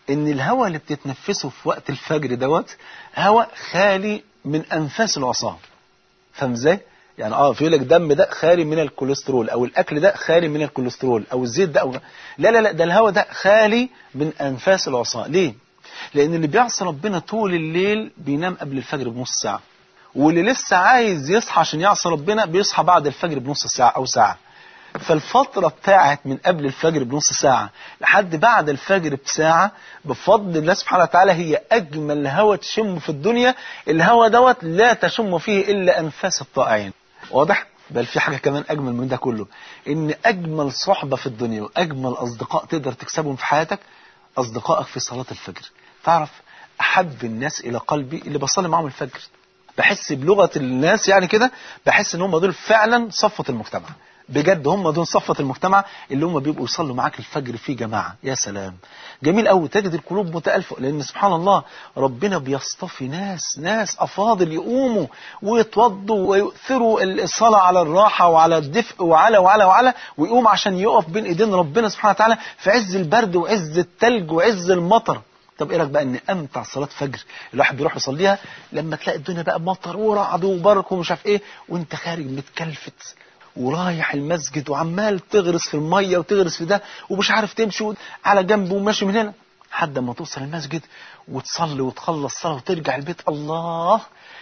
ان الهواء اللي بتتنفسه في وقت الفجر دوت هواء خالي من انفاس العصاه فاهم ازاي يعني اه في لك دم ده خالي من الكوليسترول او الاكل ده خالي من الكوليسترول او الزيت ده أو لا لا لا ده الهواء ده خالي من انفاس العصاه ليه لان اللي بيعصي ربنا طول الليل بينام قبل الفجر بنص ساعه واللي لسه عايز يصحى عشان يعصي ربنا بيصحى بعد الفجر بنص ساعه او ساعه فالفترة بتاعت من قبل الفجر بنص ساعة لحد بعد الفجر بساعة بفضل الله سبحانه وتعالى هي أجمل هوا تشم في الدنيا الهوا دوت لا تشم فيه إلا أنفاس الطائعين واضح؟ بل في حاجة كمان أجمل من ده كله إن أجمل صحبة في الدنيا وأجمل أصدقاء تقدر تكسبهم في حياتك أصدقائك في صلاة الفجر تعرف أحب الناس إلى قلبي اللي بصلي معهم الفجر بحس بلغة الناس يعني كده بحس إن هم دول فعلا صفة المجتمع بجد هم دول صفة المجتمع اللي هم بيبقوا يصلوا معاك الفجر في جماعة يا سلام جميل قوي تجد القلوب متألفة لأن سبحان الله ربنا بيصطفي ناس ناس أفاضل يقوموا ويتوضوا ويؤثروا الصلاة على الراحة وعلى الدفء وعلى وعلى وعلى ويقوم عشان يقف بين إيدين ربنا سبحانه وتعالى في عز البرد وعز التلج وعز المطر طب ايه رايك بقى ان امتع صلاه فجر الواحد بيروح يصليها لما تلاقي الدنيا بقى مطر ورعد وبرق ومش عارف ايه وانت خارج متكلفت ورايح المسجد وعمال تغرس في المية وتغرس في ده ومش عارف تمشي على جنب وماشي من هنا لحد ما توصل المسجد وتصلي وتخلص صلاة وترجع البيت الله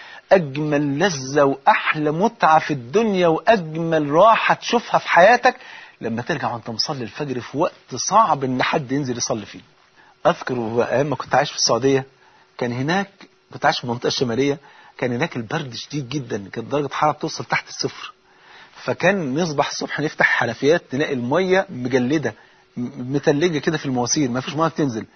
أجمل لذة وأحلى متعة في الدنيا وأجمل راحة تشوفها في حياتك لما ترجع وانت مصلي الفجر في وقت صعب ان حد ينزل يصلي فيه اذكر ايام ما كنت عايش في السعوديه كان هناك كنت عايش في المنطقه الشماليه كان هناك البرد شديد جدا كانت درجه الحراره بتوصل تحت الصفر فكان نصبح الصبح نفتح حنفيات تلاقي الميه مجلده متلجه كده في المواسير ما فيش ميه بتنزل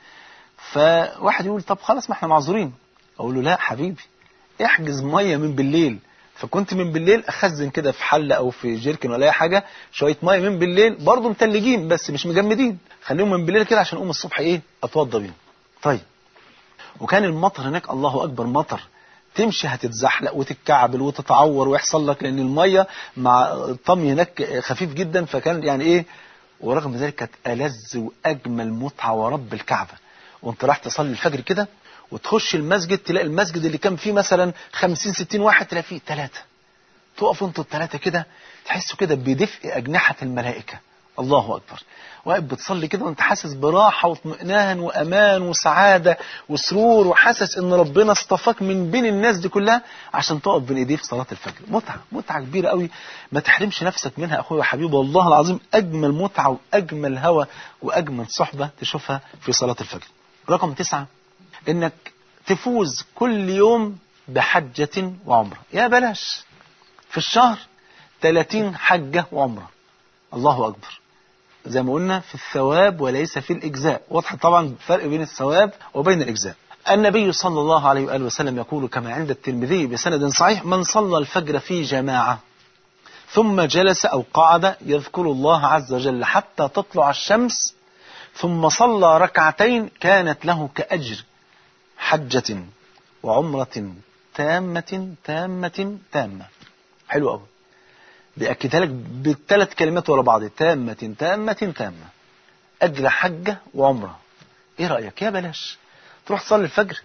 فواحد يقول طب خلاص ما احنا معذورين اقول له لا حبيبي احجز ميه من بالليل فكنت من بالليل اخزن كده في حله او في جيركن ولا اي حاجه شويه ميه من بالليل برضه متلجين بس مش مجمدين خليهم من بالليل كده عشان اقوم الصبح ايه اتوضى بيهم طيب وكان المطر هناك الله اكبر مطر تمشي هتتزحلق وتتكعبل وتتعور ويحصل لك لان الميه مع الطمي هناك خفيف جدا فكان يعني ايه ورغم ذلك كانت ألذ واجمل متعه ورب الكعبه وانت رايح تصلي الفجر كده وتخش المسجد تلاقي المسجد اللي كان فيه مثلا 50 60 واحد تلاقي فيه ثلاثة تقفوا انتوا الثلاثة كده تحسوا كده بدفء أجنحة الملائكة الله أكبر واقف بتصلي كده وانت حاسس براحة واطمئنان وأمان وسعادة وسرور وحاسس ان ربنا اصطفاك من بين الناس دي كلها عشان تقف بين ايديه في صلاة الفجر متعة متعة كبيرة قوي ما تحرمش نفسك منها اخويا وحبيبي والله العظيم أجمل متعة وأجمل هوى وأجمل صحبة تشوفها في صلاة الفجر رقم تسعة انك تفوز كل يوم بحجة وعمرة يا بلاش في الشهر 30 حجة وعمرة الله أكبر زي ما قلنا في الثواب وليس في الإجزاء واضح طبعا الفرق بين الثواب وبين الإجزاء النبي صلى الله عليه وآله وسلم يقول كما عند الترمذي بسند صحيح من صلى الفجر في جماعة ثم جلس أو قعد يذكر الله عز وجل حتى تطلع الشمس ثم صلى ركعتين كانت له كأجر حجة وعمرة تامة تامة تامة حلو قوي بيأكدها لك بالثلاث كلمات ورا بعض تامة تامة تامة أجر حجة وعمرة إيه رأيك يا بلاش تروح تصلي الفجر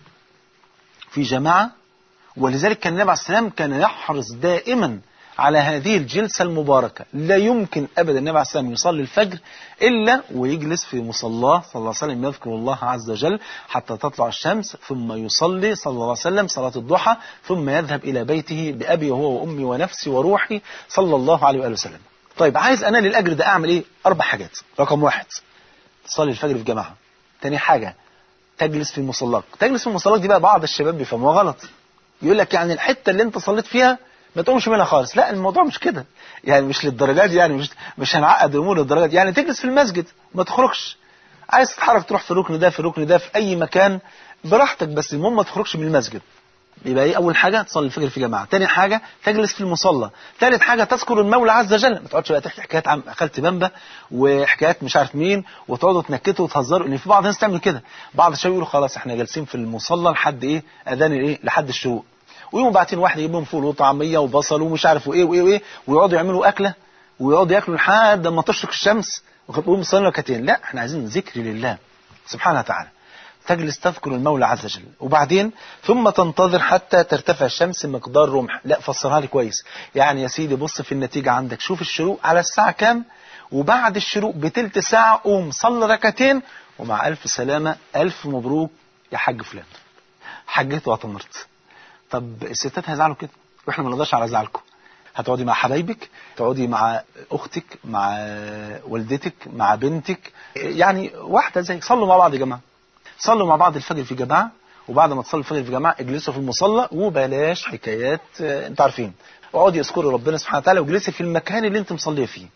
في جماعة ولذلك كان النبي عليه السلام كان يحرص دائما على هذه الجلسة المباركة لا يمكن أبدا النبي عليه السلام يصلي الفجر إلا ويجلس في مصلاه صلى الله عليه وسلم يذكر الله عز وجل حتى تطلع الشمس ثم يصلي صلى الله عليه وسلم صلاة الضحى ثم يذهب إلى بيته بأبي وهو وأمي ونفسي وروحي صلى الله عليه وآله وسلم طيب عايز أنا للأجر ده أعمل إيه أربع حاجات رقم واحد تصلي الفجر في جماعة تاني حاجة تجلس في مصلاك تجلس في مصلاك دي بقى بعض الشباب بيفهموها غلط يقول لك يعني الحتة اللي انت صليت فيها ما تقومش منها خالص لا الموضوع مش كده يعني مش للدرجات دي يعني مش مش هنعقد الامور للدرجات دي يعني تجلس في المسجد ما تخرجش عايز تتحرك تروح في الركن ده في الركن ده في اي مكان براحتك بس المهم ما تخرجش من المسجد يبقى ايه اول حاجه تصلي الفجر في جماعه تاني حاجه تجلس في المصلى ثالث حاجه تذكر المولى عز وجل ما تقعدش بقى تحكي حكايات عن خالتي بامبا وحكايات مش عارف مين وتقعدوا تنكتوا وتهزروا ان في بعض الناس تعمل كده بعض الشباب يقولوا خلاص احنا جالسين في المصلى لحد ايه اذان ايه لحد الشروق ويقوموا باعتين واحد يجيب لهم فول وطعميه وبصل ومش عارف وايه وايه وايه ويقعدوا يعملوا اكله ويقعدوا ياكلوا لحد ما تشرق الشمس ويقوموا يصلوا ركعتين لا احنا عايزين ذكر لله سبحانه وتعالى تجلس تذكر المولى عز وجل وبعدين ثم تنتظر حتى ترتفع الشمس مقدار رمح لا فسرها لي كويس يعني يا سيدي بص في النتيجة عندك شوف الشروق على الساعة كام وبعد الشروق بتلت ساعة قوم صلي ركعتين ومع ألف سلامة ألف مبروك يا حاج فلان حجيت واعتمرت طب الستات هيزعلوا كده واحنا ما نقدرش على زعلكم هتقعدي مع حبايبك تقعدي مع اختك مع والدتك مع بنتك يعني واحده زي صلوا مع بعض يا جماعه صلوا مع بعض الفجر في جماعه وبعد ما تصلوا الفجر في جماعه اجلسوا في المصلى وبلاش حكايات آه، انتوا عارفين اقعدي اذكروا ربنا سبحانه وتعالى واجلسي في المكان اللي انت مصليه فيه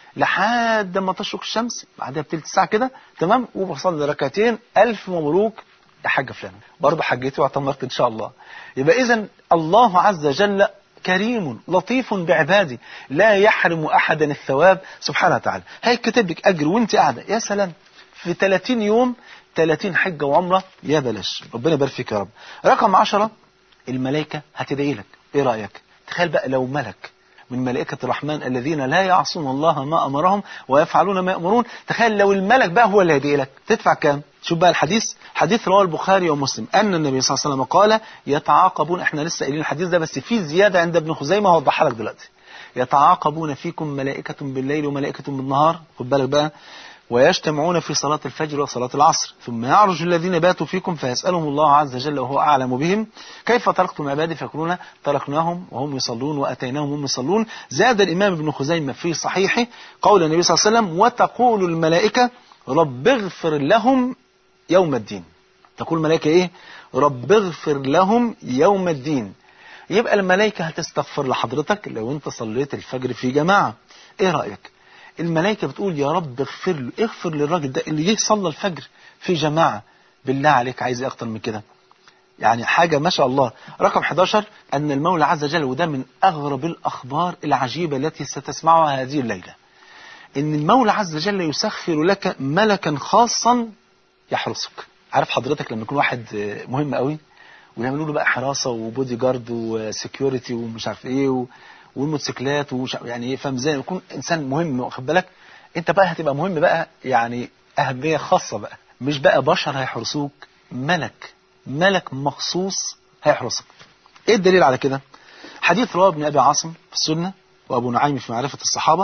لحد ما تشرق الشمس بعدها بتلت ساعه كده تمام وبصلي ركعتين الف مبروك يا حاجه فلان برضه حجيتي واعتمرت ان شاء الله يبقى اذا الله عز وجل كريم لطيف بعباده لا يحرم احدا الثواب سبحانه وتعالى هيكتب لك اجر وانت قاعده يا سلام في 30 يوم 30 حجه وعمره يا بلاش ربنا يبارك فيك يا رب رقم 10 الملائكه هتدعي لك ايه رايك تخيل بقى لو ملك من ملائكة الرحمن الذين لا يعصون الله ما أمرهم ويفعلون ما يأمرون تخيل لو الملك بقى هو اللي هيدعي لك تدفع كام شوف بقى الحديث حديث رواه البخاري ومسلم أن النبي صلى الله عليه وسلم قال يتعاقبون احنا لسه قايلين الحديث ده بس في زيادة عند ابن خزيمة هوضحها لك دلوقتي يتعاقبون فيكم ملائكة بالليل وملائكة بالنهار خد بالك بقى ويجتمعون في صلاة الفجر وصلاة العصر ثم يعرج الذين باتوا فيكم فيسألهم الله عز وجل وهو أعلم بهم كيف تركتم عبادي فيقولون تركناهم وهم يصلون وأتيناهم وهم يصلون زاد الإمام ابن خزيمة في صحيحه قول النبي صلى الله عليه وسلم وتقول الملائكة رب اغفر لهم يوم الدين تقول الملائكة إيه رب اغفر لهم يوم الدين يبقى الملائكة هتستغفر لحضرتك لو انت صليت الفجر في جماعة ايه رأيك الملائكة بتقول يا رب اغفر له اغفر للراجل ده اللي جه صلى الفجر في جماعة بالله عليك عايز ايه اكتر من كده يعني حاجة ما شاء الله رقم 11 أن المولى عز وجل وده من أغرب الأخبار العجيبة التي ستسمعها هذه الليلة أن المولى عز وجل يسخر لك ملكا خاصا يحرسك عارف حضرتك لما يكون واحد مهم قوي ويعملوا له بقى حراسة وبودي جارد وسكيورتي ومش عارف ايه و... والموتوسيكلات ومش يعني ايه فاهم ازاي يكون انسان مهم واخد بالك انت بقى هتبقى مهم بقى يعني اهميه خاصه بقى مش بقى بشر هيحرسوك ملك ملك مخصوص هيحرسك ايه الدليل على كده حديث رواه ابن ابي عاصم في السنه وابو نعيم في معرفه الصحابه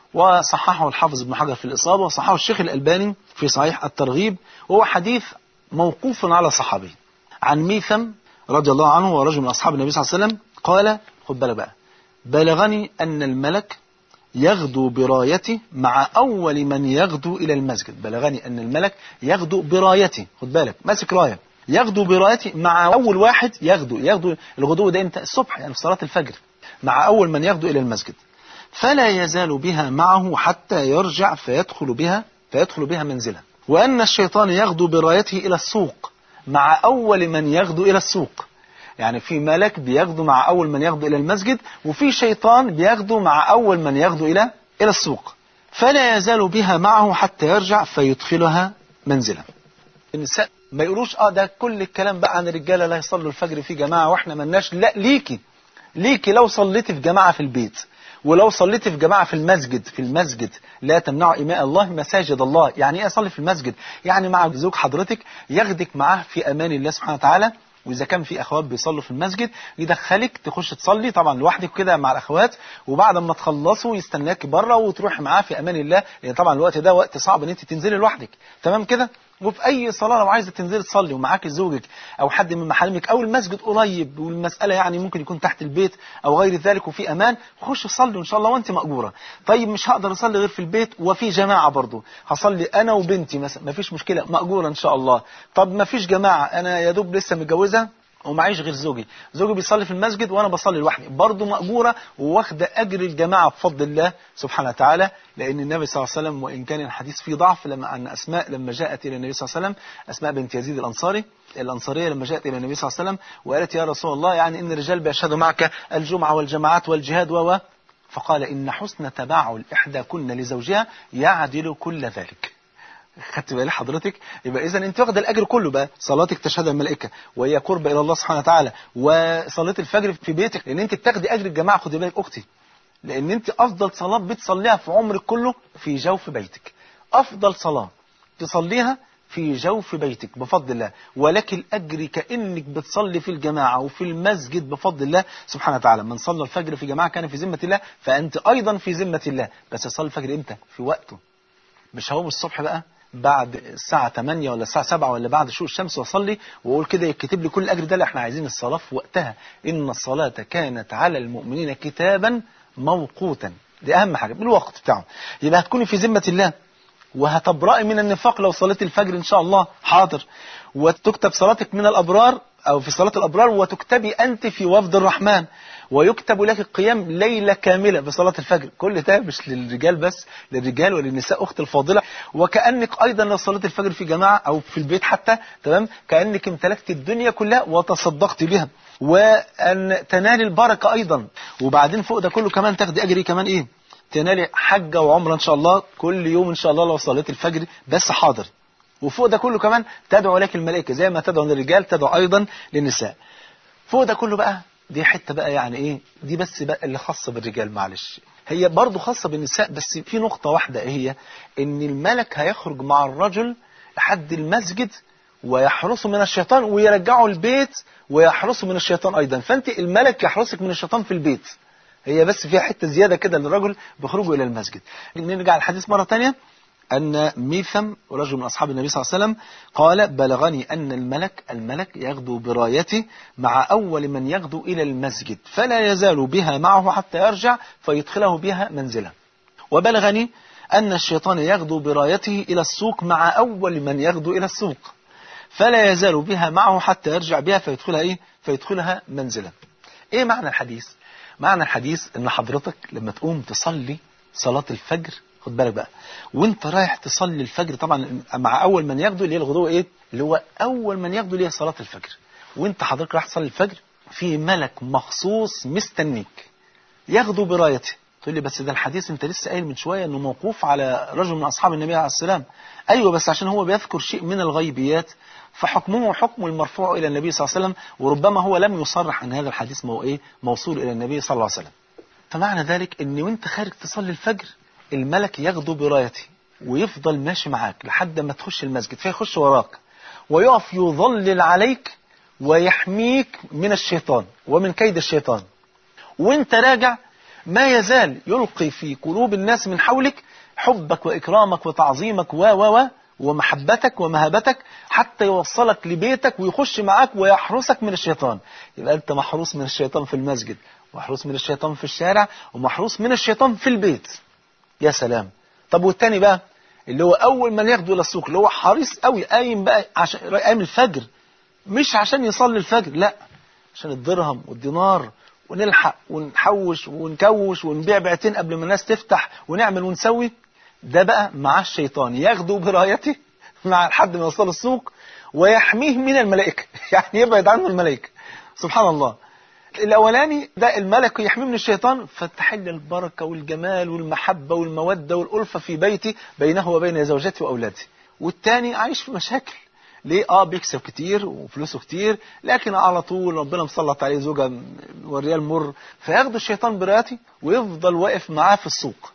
وصححه الحافظ ابن حجر في الاصابه وصححه الشيخ الالباني في صحيح الترغيب وهو حديث موقوف على صحابي عن ميثم رضي الله عنه ورجل من اصحاب النبي صلى الله عليه وسلم قال خد بالك بقى بلغني أن الملك يغدو برايته مع أول من يغدو إلى المسجد بلغني أن الملك يغدو برايته خد بالك ماسك راية يغدو برايته مع أول واحد يغدو يغدو الغدو ده امتى الصبح يعني في صلاة الفجر مع أول من يغدو إلى المسجد فلا يزال بها معه حتى يرجع فيدخل بها فيدخل بها منزله وأن الشيطان يغدو برايته إلى السوق مع أول من يغدو إلى السوق يعني في ملك بيغدو مع أول من يغدو إلى المسجد وفي شيطان بيغدو مع أول من يغدو إلى إلى السوق فلا يزال بها معه حتى يرجع فيدخلها منزلا النساء ما يقولوش اه ده كل الكلام بقى عن الرجاله لا يصلوا الفجر في جماعه واحنا ملناش لا ليكي ليكي لو صليتي في جماعه في البيت ولو صليتي في جماعه في المسجد في المسجد لا تمنعوا إماء الله مساجد الله يعني ايه اصلي في المسجد يعني مع زوج حضرتك ياخدك معاه في امان الله سبحانه وتعالى واذا كان في اخوات بيصلوا في المسجد يدخلك تخش تصلي طبعا لوحدك كده مع الاخوات وبعد ما تخلصوا يستناك بره وتروحي معاه في امان الله لان طبعا الوقت ده وقت صعب ان انت تنزلي لوحدك تمام كده وفي اي صلاه لو عايزه تنزلي تصلي ومعاك زوجك او حد من محارمك او المسجد قريب والمساله يعني ممكن يكون تحت البيت او غير ذلك وفي امان خش صلي ان شاء الله وانت ماجوره طيب مش هقدر اصلي غير في البيت وفي جماعه برضه هصلي انا وبنتي مثلا مفيش مشكله ماجوره ان شاء الله طب مفيش جماعه انا يا دوب لسه متجوزه ومعيش غير زوجي زوجي بيصلي في المسجد وانا بصلي لوحدي برضه مأجورة وواخده اجر الجماعه بفضل الله سبحانه وتعالى لان النبي صلى الله عليه وسلم وان كان الحديث فيه ضعف لما ان اسماء لما جاءت الى النبي صلى الله عليه وسلم اسماء بنت يزيد الانصاري الأنصارية لما جاءت إلى النبي صلى الله عليه وسلم وقالت يا رسول الله يعني إن الرجال بيشهدوا معك الجمعة والجماعات والجهاد و فقال إن حسن تباعل إحداكن لزوجها يعدل كل ذلك خدت بالي حضرتك يبقى اذا انت واخد الاجر كله بقى صلاتك تشهدها الملائكه وهي قرب الى الله سبحانه وتعالى وصلاه الفجر في بيتك لان انت بتاخدي اجر الجماعه خدي بالك اختي لان انت افضل صلاه بتصليها في عمرك كله في جوف بيتك افضل صلاه تصليها في جوف بيتك بفضل الله ولك الأجر كأنك بتصلي في الجماعة وفي المسجد بفضل الله سبحانه وتعالى من صلى الفجر في جماعة كان في ذمة الله فأنت أيضا في ذمة الله بس صلي الفجر إمتى في وقته مش هقوم الصبح بقى بعد الساعة 8 ولا الساعة 7 ولا بعد شروق الشمس واصلي واقول كده يكتب لي كل الاجر ده لا احنا عايزين الصلاة في وقتها ان الصلاة كانت على المؤمنين كتابا موقوتا دي اهم حاجة بالوقت بتاعه يبقى هتكوني في ذمة الله وهتبرئي من النفاق لو صليت الفجر ان شاء الله حاضر وتكتب صلاتك من الابرار او في صلاة الابرار وتكتبي انت في وفد الرحمن ويكتب لك القيام ليلة كاملة بصلاة الفجر كل ده مش للرجال بس للرجال وللنساء أخت الفاضلة وكأنك أيضا لو صليت الفجر في جماعة أو في البيت حتى تمام كأنك امتلكت الدنيا كلها وتصدقت بها وأن تنال البركة أيضا وبعدين فوق ده كله كمان تاخدي أجري كمان إيه تنالي حجة وعمرة إن شاء الله كل يوم إن شاء الله لو صليت الفجر بس حاضر وفوق ده كله كمان تدعو لك الملائكة زي ما تدعو للرجال تدعو أيضا للنساء فوق ده كله بقى دي حتة بقى يعني ايه دي بس بقى اللي خاصة بالرجال معلش هي برضو خاصة بالنساء بس في نقطة واحدة هي ان الملك هيخرج مع الرجل لحد المسجد ويحرسه من الشيطان ويرجعه البيت ويحرسه من الشيطان ايضا فانت الملك يحرسك من الشيطان في البيت هي بس فيها حتة زيادة كده للرجل بخروجه الى المسجد نرجع الحديث مرة تانية أن ميثم رجل من أصحاب النبي صلى الله عليه وسلم قال بلغني أن الملك الملك يغدو برايته مع أول من يغدو إلى المسجد فلا يزال بها معه حتى يرجع فيدخله بها منزلا وبلغني أن الشيطان يغدو برايته إلى السوق مع أول من يغدو إلى السوق فلا يزال بها معه حتى يرجع بها فيدخلها إيه؟ فيدخلها منزلا إيه معنى الحديث؟ معنى الحديث أن حضرتك لما تقوم تصلي صلاة الفجر خد بالك بقى وانت رايح تصلي الفجر طبعا مع اول من يغدو اللي هي الغدوه ايه اللي هو اول من يغدو اللي هي صلاه الفجر وانت حضرتك رايح تصلي الفجر في ملك مخصوص مستنيك يغدو برايته تقول لي بس ده الحديث انت لسه قايل من شويه انه موقوف على رجل من اصحاب النبي عليه السلام ايوه بس عشان هو بيذكر شيء من الغيبيات فحكمه حكم المرفوع الى النبي صلى الله عليه وسلم وربما هو لم يصرح ان هذا الحديث مو ايه موصول الى النبي صلى الله عليه وسلم فمعنى ذلك ان وانت خارج تصلي الفجر الملك يغدو برايته ويفضل ماشي معاك لحد ما تخش المسجد فيخش وراك ويقف يظلل عليك ويحميك من الشيطان ومن كيد الشيطان وانت راجع ما يزال يلقي في قلوب الناس من حولك حبك وإكرامك وتعظيمك و و و ومحبتك ومهابتك حتى يوصلك لبيتك ويخش معاك ويحرسك من الشيطان يبقى أنت محروس من الشيطان في المسجد ومحروس من الشيطان في الشارع ومحروس من الشيطان في البيت يا سلام طب والتاني بقى اللي هو أول من ياخده إلى السوق اللي هو حريص قوي قايم بقى عشان قايم الفجر مش عشان يصلي الفجر لا عشان الدرهم والدينار ونلحق ونحوش ونكوش ونبيع بيعتين قبل ما الناس تفتح ونعمل ونسوي ده بقى مع الشيطان ياخده برايته مع لحد ما يوصل السوق ويحميه من الملائكة يعني يبعد عنه الملائكة سبحان الله الأولاني ده الملك يحميه من الشيطان فتحل البركة والجمال والمحبة والمودة والألفة في بيتي بينه وبين زوجته وأولاده والتاني عايش في مشاكل ليه اه بيكسب كتير وفلوسه كتير لكن على طول ربنا مسلط عليه زوجة والريال مر فياخد الشيطان برايته ويفضل واقف معاه في السوق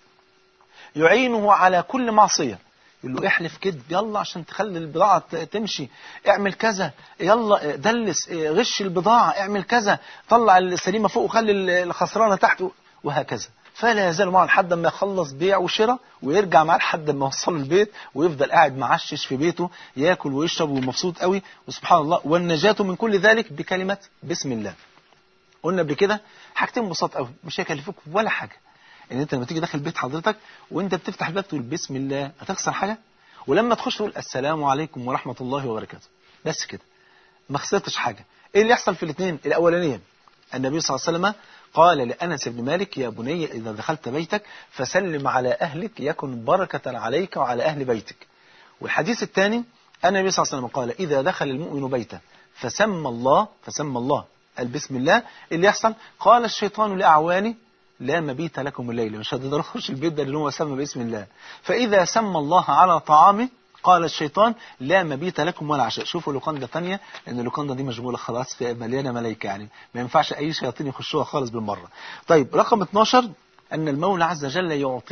يعينه على كل معصية يقول له احلف كذب يلا عشان تخلي البضاعة تمشي اعمل كذا يلا دلس غش البضاعة اعمل كذا طلع السليمة فوق وخلي الخسرانة تحت وهكذا فلا يزال معه لحد ما يخلص بيع وشراء ويرجع معاه لحد ما يوصله البيت ويفضل قاعد معشش في بيته ياكل ويشرب ومبسوط قوي وسبحان الله والنجاة من كل ذلك بكلمة بسم الله قلنا قبل كده حاجتين بساط قوي مش هيكلفوك ولا حاجة ان انت لما تيجي داخل بيت حضرتك وانت بتفتح الباب تقول بسم الله هتخسر حاجة ولما تخش تقول السلام عليكم ورحمة الله وبركاته بس كده ما خسرتش حاجة ايه اللي يحصل في الاثنين الاولانيه النبي صلى الله عليه وسلم قال لأنس بن مالك يا بني إذا دخلت بيتك فسلم على أهلك يكن بركة عليك وعلى أهل بيتك والحديث الثاني أن النبي صلى الله عليه وسلم قال إذا دخل المؤمن بيته فسمى الله فسمى الله قال بسم الله اللي يحصل قال الشيطان لأعوانه لا مبيت لكم الليل مش هتقدروا تخش البيت ده اللي هو سمى باسم الله فإذا سمى الله على طعامه قال الشيطان لا مبيت لكم ولا عشاء شوفوا لوكاندا تانية لأن لوكاندا دي مشغولة خلاص في مليانة ملائكة يعني ما ينفعش أي شياطين يخشوها خالص بالمرة طيب رقم 12 أن المولى عز وجل يعطيك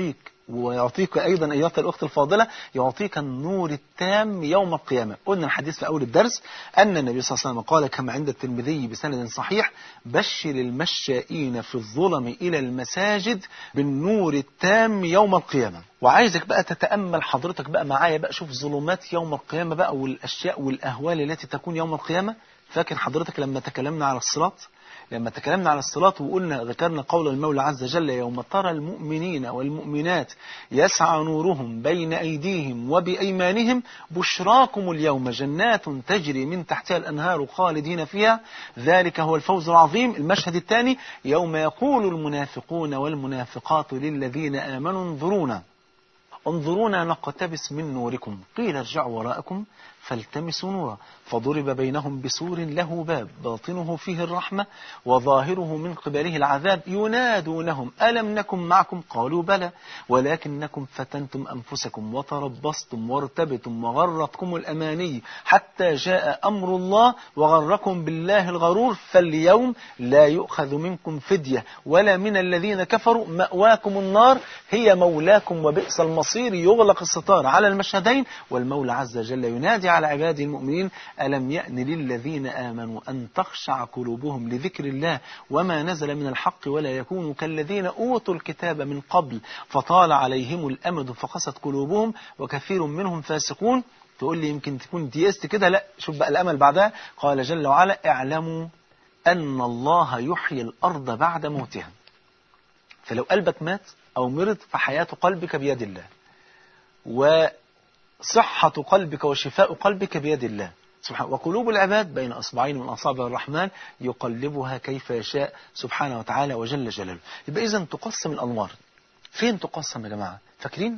ويعطيك أيضا أيها الأخت الفاضلة يعطيك النور التام يوم القيامة قلنا الحديث في أول الدرس أن النبي صلى الله عليه وسلم قال كما عند الترمذي بسند صحيح بشر المشائين في الظلم إلى المساجد بالنور التام يوم القيامة وعايزك بقى تتأمل حضرتك بقى معايا بقى شوف ظلمات يوم القيامة بقى والأشياء والأهوال التي تكون يوم القيامة فاكر حضرتك لما تكلمنا على الصراط لما تكلمنا على الصلاة وقلنا ذكرنا قول المولى عز وجل يوم ترى المؤمنين والمؤمنات يسعى نورهم بين أيديهم وبأيمانهم بشراكم اليوم جنات تجري من تحتها الأنهار خالدين فيها ذلك هو الفوز العظيم المشهد الثاني يوم يقول المنافقون والمنافقات للذين آمنوا انظرونا انظرونا نقتبس من نوركم قيل ارجعوا وراءكم فالتمسوا نورا فضرب بينهم بسور له باب باطنه فيه الرحمة وظاهره من قبله العذاب ينادونهم ألم نكن معكم قالوا بلى ولكنكم فتنتم أنفسكم وتربصتم وارتبتم وغرتكم الأماني حتى جاء أمر الله وغركم بالله الغرور فاليوم لا يؤخذ منكم فدية ولا من الذين كفروا مأواكم النار هي مولاكم وبئس المصير يغلق الستار على المشهدين والمولى عز وجل ينادي على عباده المؤمنين ألم يأن للذين آمنوا أن تخشع قلوبهم لذكر الله وما نزل من الحق ولا يكونوا كالذين أوتوا الكتاب من قبل فطال عليهم الأمد فقست قلوبهم وكثير منهم فاسقون تقول لي يمكن تكون ديست كده لا شوف بقى الأمل بعدها قال جل وعلا اعلموا أن الله يحيي الأرض بعد موتها فلو قلبك مات أو مرض فحياة قلبك بيد الله وصحة قلبك وشفاء قلبك بيد الله سبحانه وقلوب العباد بين أصبعين من أصابع الرحمن يقلبها كيف يشاء سبحانه وتعالى وجل جلاله يبقى إذا تقسم الأنوار فين تقسم يا جماعة فاكرين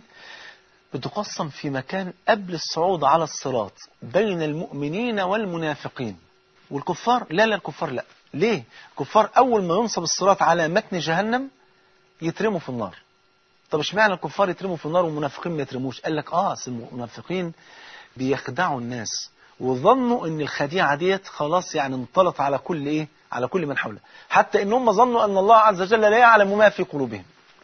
بتقسم في مكان قبل الصعود على الصراط بين المؤمنين والمنافقين والكفار لا لا الكفار لا ليه الكفار أول ما ينصب الصراط على متن جهنم يترموا في النار طب اشمعنى الكفار يترموا في النار والمنافقين ما يترموش قال لك اه اصل المنافقين بيخدعوا الناس وظنوا ان الخديعه ديت خلاص يعني انطلت على كل ايه على كل من حوله حتى ان هم ظنوا ان الله عز وجل لا يعلم ما في قلوبهم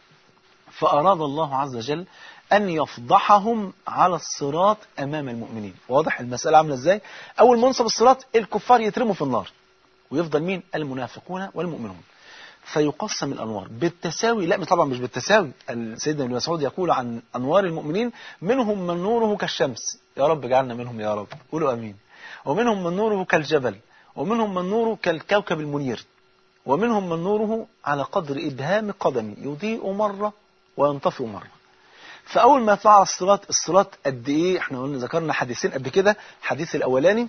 فاراد الله عز وجل ان يفضحهم على الصراط امام المؤمنين واضح المساله عامله ازاي اول ما ينصب الصراط الكفار يترموا في النار ويفضل مين المنافقون والمؤمنون فيقسم الأنوار بالتساوي لا طبعا مش بالتساوي سيدنا ابن مسعود يقول عن أنوار المؤمنين منهم من نوره كالشمس يا رب اجعلنا منهم يا رب قولوا أمين ومنهم من نوره كالجبل ومنهم من نوره كالكوكب المنير ومنهم من نوره على قدر إبهام قدمي يضيء مرة وينطفئ مرة فأول ما يطلع على الصراط الصراط قد إيه احنا قلنا ذكرنا حديثين قبل كده حديث الأولاني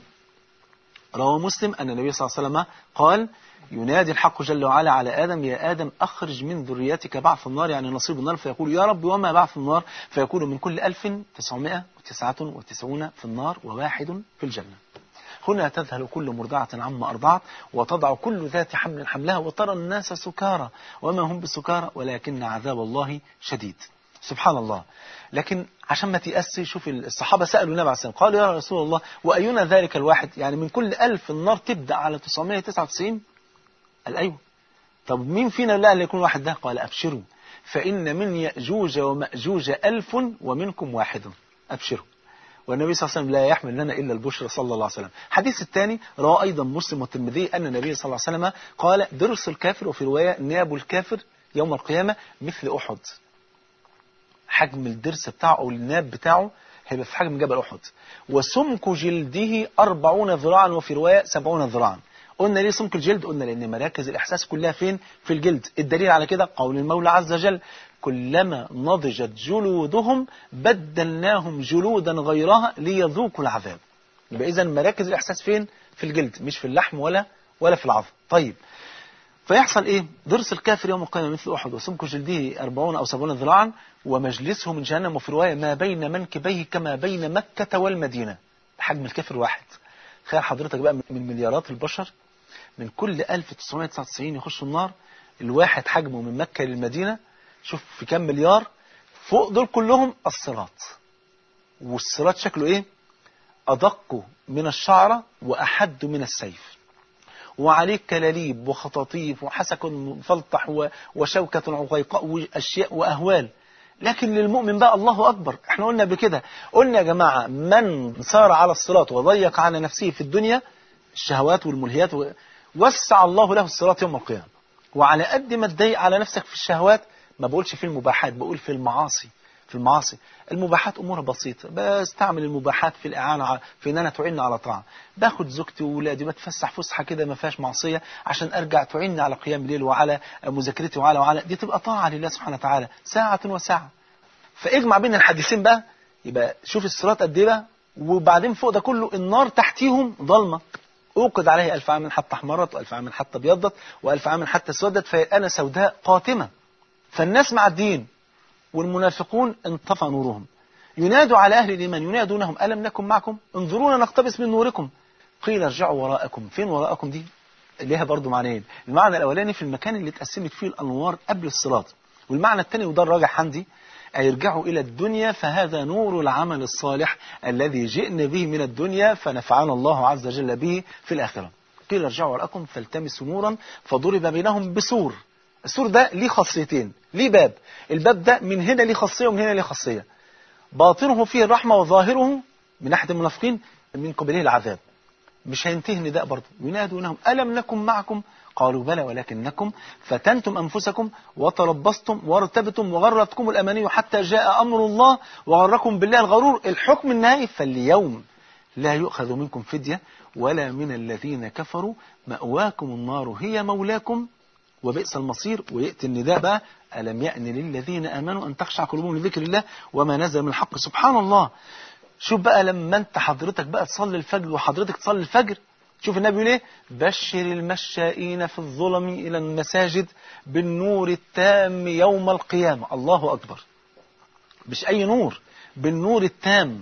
روى مسلم أن النبي صلى الله عليه وسلم قال ينادي الحق جل وعلا على آدم يا آدم أخرج من ذريتك بعث النار يعني نصيب النار فيقول يا رب وما بعث النار فيقول من كل ألف تسعمائة وتسعة وتسعون في النار وواحد في الجنة هنا تذهل كل مرضعة عما أرضعت وتضع كل ذات حمل حملها وترى الناس سكارى وما هم بسكارى ولكن عذاب الله شديد سبحان الله لكن عشان ما تيأسي شوف الصحابة سألوا النبي عليه السلام قالوا يا رسول الله وأينا ذلك الواحد يعني من كل ألف النار تبدأ على 999 قال أيوه طب مين فينا لا اللي يكون واحد ده قال أبشروا فإن من يأجوج ومأجوج ألف ومنكم واحد أبشروا والنبي صلى الله عليه وسلم لا يحمل لنا إلا البشرى صلى الله عليه وسلم حديث الثاني رواه أيضا مسلم والترمذي أن النبي صلى الله عليه وسلم قال درس الكافر وفي رواية ناب الكافر يوم القيامة مثل أحد حجم الدرس بتاعه أو الناب بتاعه هيبقى في حجم جبل أحد وسمك جلده أربعون ذراعا وفي رواية سبعون ذراعا قلنا ليه سمك الجلد قلنا لأن مراكز الإحساس كلها فين في الجلد الدليل على كده قول المولى عز وجل كلما نضجت جلودهم بدلناهم جلودا غيرها ليذوقوا العذاب يبقى إذا مراكز الإحساس فين في الجلد مش في اللحم ولا ولا في العظم طيب فيحصل ايه ضرس الكافر يوم القيامة مثل أحد وسمك جلده 40 أو 70 ذراعا ومجلسه من جهنم وفي رواية ما بين منكبيه كما بين مكة والمدينة حجم الكافر واحد تخيل حضرتك بقى من مليارات البشر من كل 1999 يخشوا النار الواحد حجمه من مكة للمدينة شوف في كام مليار فوق دول كلهم الصراط والصراط شكله ايه أدق من الشعرة وأحد من السيف وعليه كلاليب وخطاطيف وحسك مفلطح وشوكة عقيقاء وأشياء وأهوال لكن للمؤمن بقى الله أكبر احنا قلنا بكده قلنا يا جماعة من سار على الصراط وضيق على نفسه في الدنيا الشهوات والملهيات و... وسع الله له الصراط يوم القيامة وعلى قد ما تضيق على نفسك في الشهوات ما بقولش في المباحات بقول في المعاصي في المعاصي المباحات امورها بسيطه بستعمل المباحات في الاعانه على في ان انا تعيني على طاعه باخد زوجتي واولادي بتفسح فسحه كده ما فيهاش معصيه عشان ارجع تعيني على قيام الليل وعلى مذاكرتي وعلى وعلى دي تبقى طاعه لله سبحانه وتعالى ساعه وساعه فاجمع بين الحديثين بقى يبقى شوف الصراط قد ايه بقى وبعدين فوق ده كله النار تحتيهم ضلمه اوقد عليه ألف عام حتى احمرت وألف عام حتى ابيضت وألف عام حتى اسودت فأنا سوداء قاتمة فالناس مع الدين والمنافقون انطفى نورهم ينادوا على أهل الإيمان ينادونهم ألم نكن معكم انظرونا نقتبس من نوركم قيل ارجعوا وراءكم فين وراءكم دي ليها برضو معنيين المعنى الأولاني في المكان اللي اتقسمت فيه الأنوار قبل الصراط والمعنى الثاني وده الراجح عندي أي ارجعوا إلى الدنيا فهذا نور العمل الصالح الذي جئنا به من الدنيا فنفعنا الله عز وجل به في الآخرة قيل ارجعوا وراءكم فالتمسوا نورا فضرب بينهم بسور السور ده ليه خاصيتين ليه باب الباب ده من هنا ليه خاصية ومن هنا ليه خاصية باطنه فيه الرحمة وظاهره من ناحية المنافقين من قبله العذاب مش هينتهي النداء برضه ينادونهم ألم نكن معكم قالوا بلى ولكنكم فتنتم أنفسكم وتربصتم وارتبتم وغرتكم الأماني حتى جاء أمر الله وغركم بالله الغرور الحكم النهائي فاليوم لا يؤخذ منكم فدية ولا من الذين كفروا مأواكم النار هي مولاكم وبئس المصير ويأتي النداء بقى ألم يأن للذين آمنوا أن تخشع قلوبهم لذكر الله وما نزل من الحق سبحان الله شوف بقى لما انت حضرتك بقى تصلي الفجر وحضرتك تصلي الفجر شوف النبي يقول ايه بشر المشائين في الظلم إلى المساجد بالنور التام يوم القيامة الله أكبر مش أي نور بالنور التام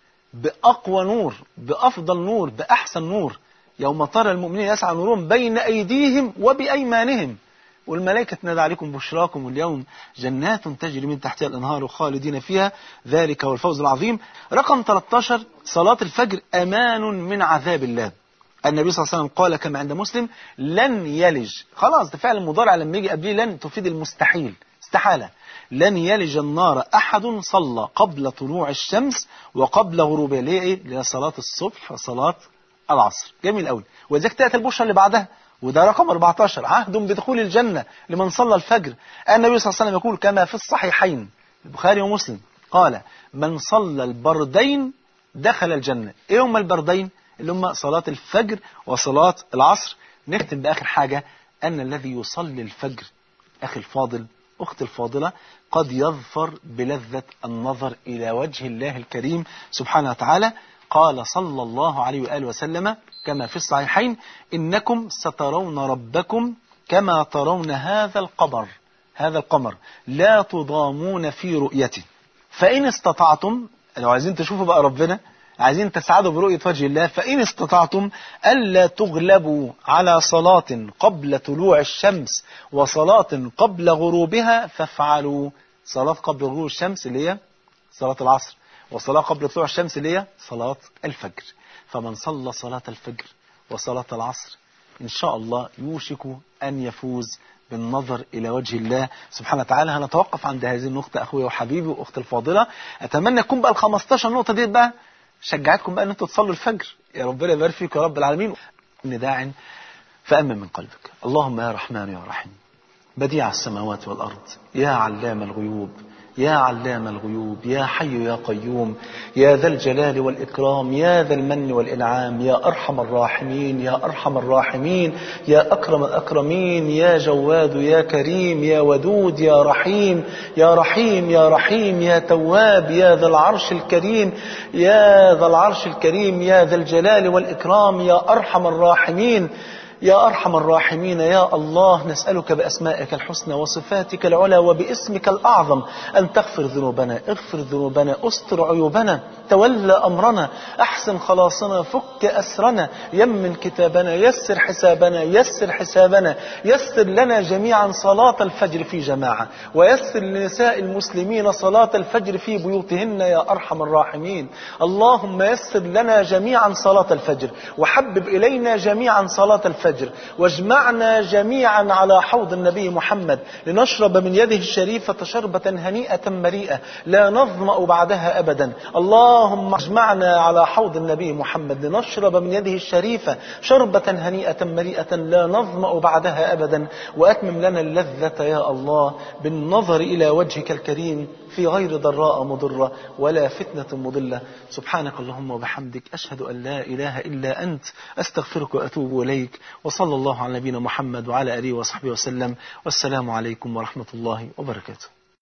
بأقوى نور بأفضل نور بأحسن نور يوم ترى المؤمنين يسعى نورهم بين أيديهم وبأيمانهم والملائكة تنادى عليكم بشراكم اليوم جنات تجري من تحتها الأنهار خالدين فيها ذلك هو الفوز العظيم رقم 13 صلاة الفجر أمان من عذاب الله النبي صلى الله عليه وسلم قال كما عند مسلم لن يلج خلاص ده فعل مضارع لما يجي قبليه لن تفيد المستحيل استحالة لن يلج النار أحد صلى قبل طلوع الشمس وقبل غروبها ليه إيه؟ لصلاة الصبح وصلاة العصر جميل قوي ولذلك تأتي البشرى اللي بعدها وده رقم 14 عهد بدخول الجنة لمن صلى الفجر النبي صلى الله عليه وسلم يقول كما في الصحيحين البخاري ومسلم قال من صلى البردين دخل الجنة ايه هم البردين اللي هم صلاة الفجر وصلاة العصر نختم بآخر حاجة أن الذي يصلي الفجر أخي الفاضل أختي الفاضلة قد يظفر بلذة النظر إلى وجه الله الكريم سبحانه وتعالى قال صلى الله عليه وآله وسلم كما في الصحيحين إنكم سترون ربكم كما ترون هذا القمر هذا القمر لا تضامون في رؤيته فإن استطعتم لو عايزين تشوفوا بقى ربنا عايزين تسعدوا برؤية وجه الله فإن استطعتم ألا تغلبوا على صلاة قبل طلوع الشمس وصلاة قبل غروبها فافعلوا صلاة قبل غروب الشمس اللي هي صلاة العصر وصلاة قبل طلوع الشمس اللي هي صلاة الفجر فمن صلى صلاة الفجر وصلاة العصر إن شاء الله يوشك أن يفوز بالنظر إلى وجه الله سبحانه وتعالى هنتوقف عند هذه النقطة أخويا وحبيبي وأختي الفاضلة أتمنى يكون بقى ال 15 نقطة دي بقى شجعتكم بقى أن أنتوا تصلوا الفجر يا ربنا يبارك فيك يا رب العالمين نداع فأمن من قلبك اللهم يا رحمن يا رحيم بديع السماوات والأرض يا علام الغيوب يا علام الغيوب يا حي يا قيوم يا ذا الجلال والإكرام يا ذا المن والإنعام يا أرحم الراحمين يا أرحم الراحمين يا أكرم الأكرمين يا جواد يا كريم يا ودود يا رحيم يا رحيم يا رحيم يا تواب يا ذا العرش الكريم يا ذا العرش الكريم يا ذا الجلال والإكرام يا أرحم الراحمين يا أرحم الراحمين يا الله نسألك بأسمائك الحسنى وصفاتك العلى وباسمك الأعظم أن تغفر ذنوبنا اغفر ذنوبنا استر عيوبنا تولى أمرنا أحسن خلاصنا فك أسرنا يمن كتابنا يسر حسابنا يسر حسابنا يسر لنا جميعا صلاة الفجر في جماعة ويسر لنساء المسلمين صلاة الفجر في بيوتهن يا أرحم الراحمين اللهم يسر لنا جميعا صلاة الفجر وحبب إلينا جميعا صلاة الفجر الفجر واجمعنا جميعا على حوض النبي محمد لنشرب من يده الشريفة شربة هنيئة مريئة لا نظمأ بعدها أبدا اللهم اجمعنا على حوض النبي محمد لنشرب من يده الشريفة شربة هنيئة مريئة لا نظمأ بعدها أبدا وأتمم لنا اللذة يا الله بالنظر إلى وجهك الكريم في غير ضراء مضرة ولا فتنة مضلة سبحانك اللهم وبحمدك أشهد أن لا إله إلا أنت أستغفرك وأتوب إليك وصلى الله على نبينا محمد وعلى آله وصحبه وسلم والسلام عليكم ورحمة الله وبركاته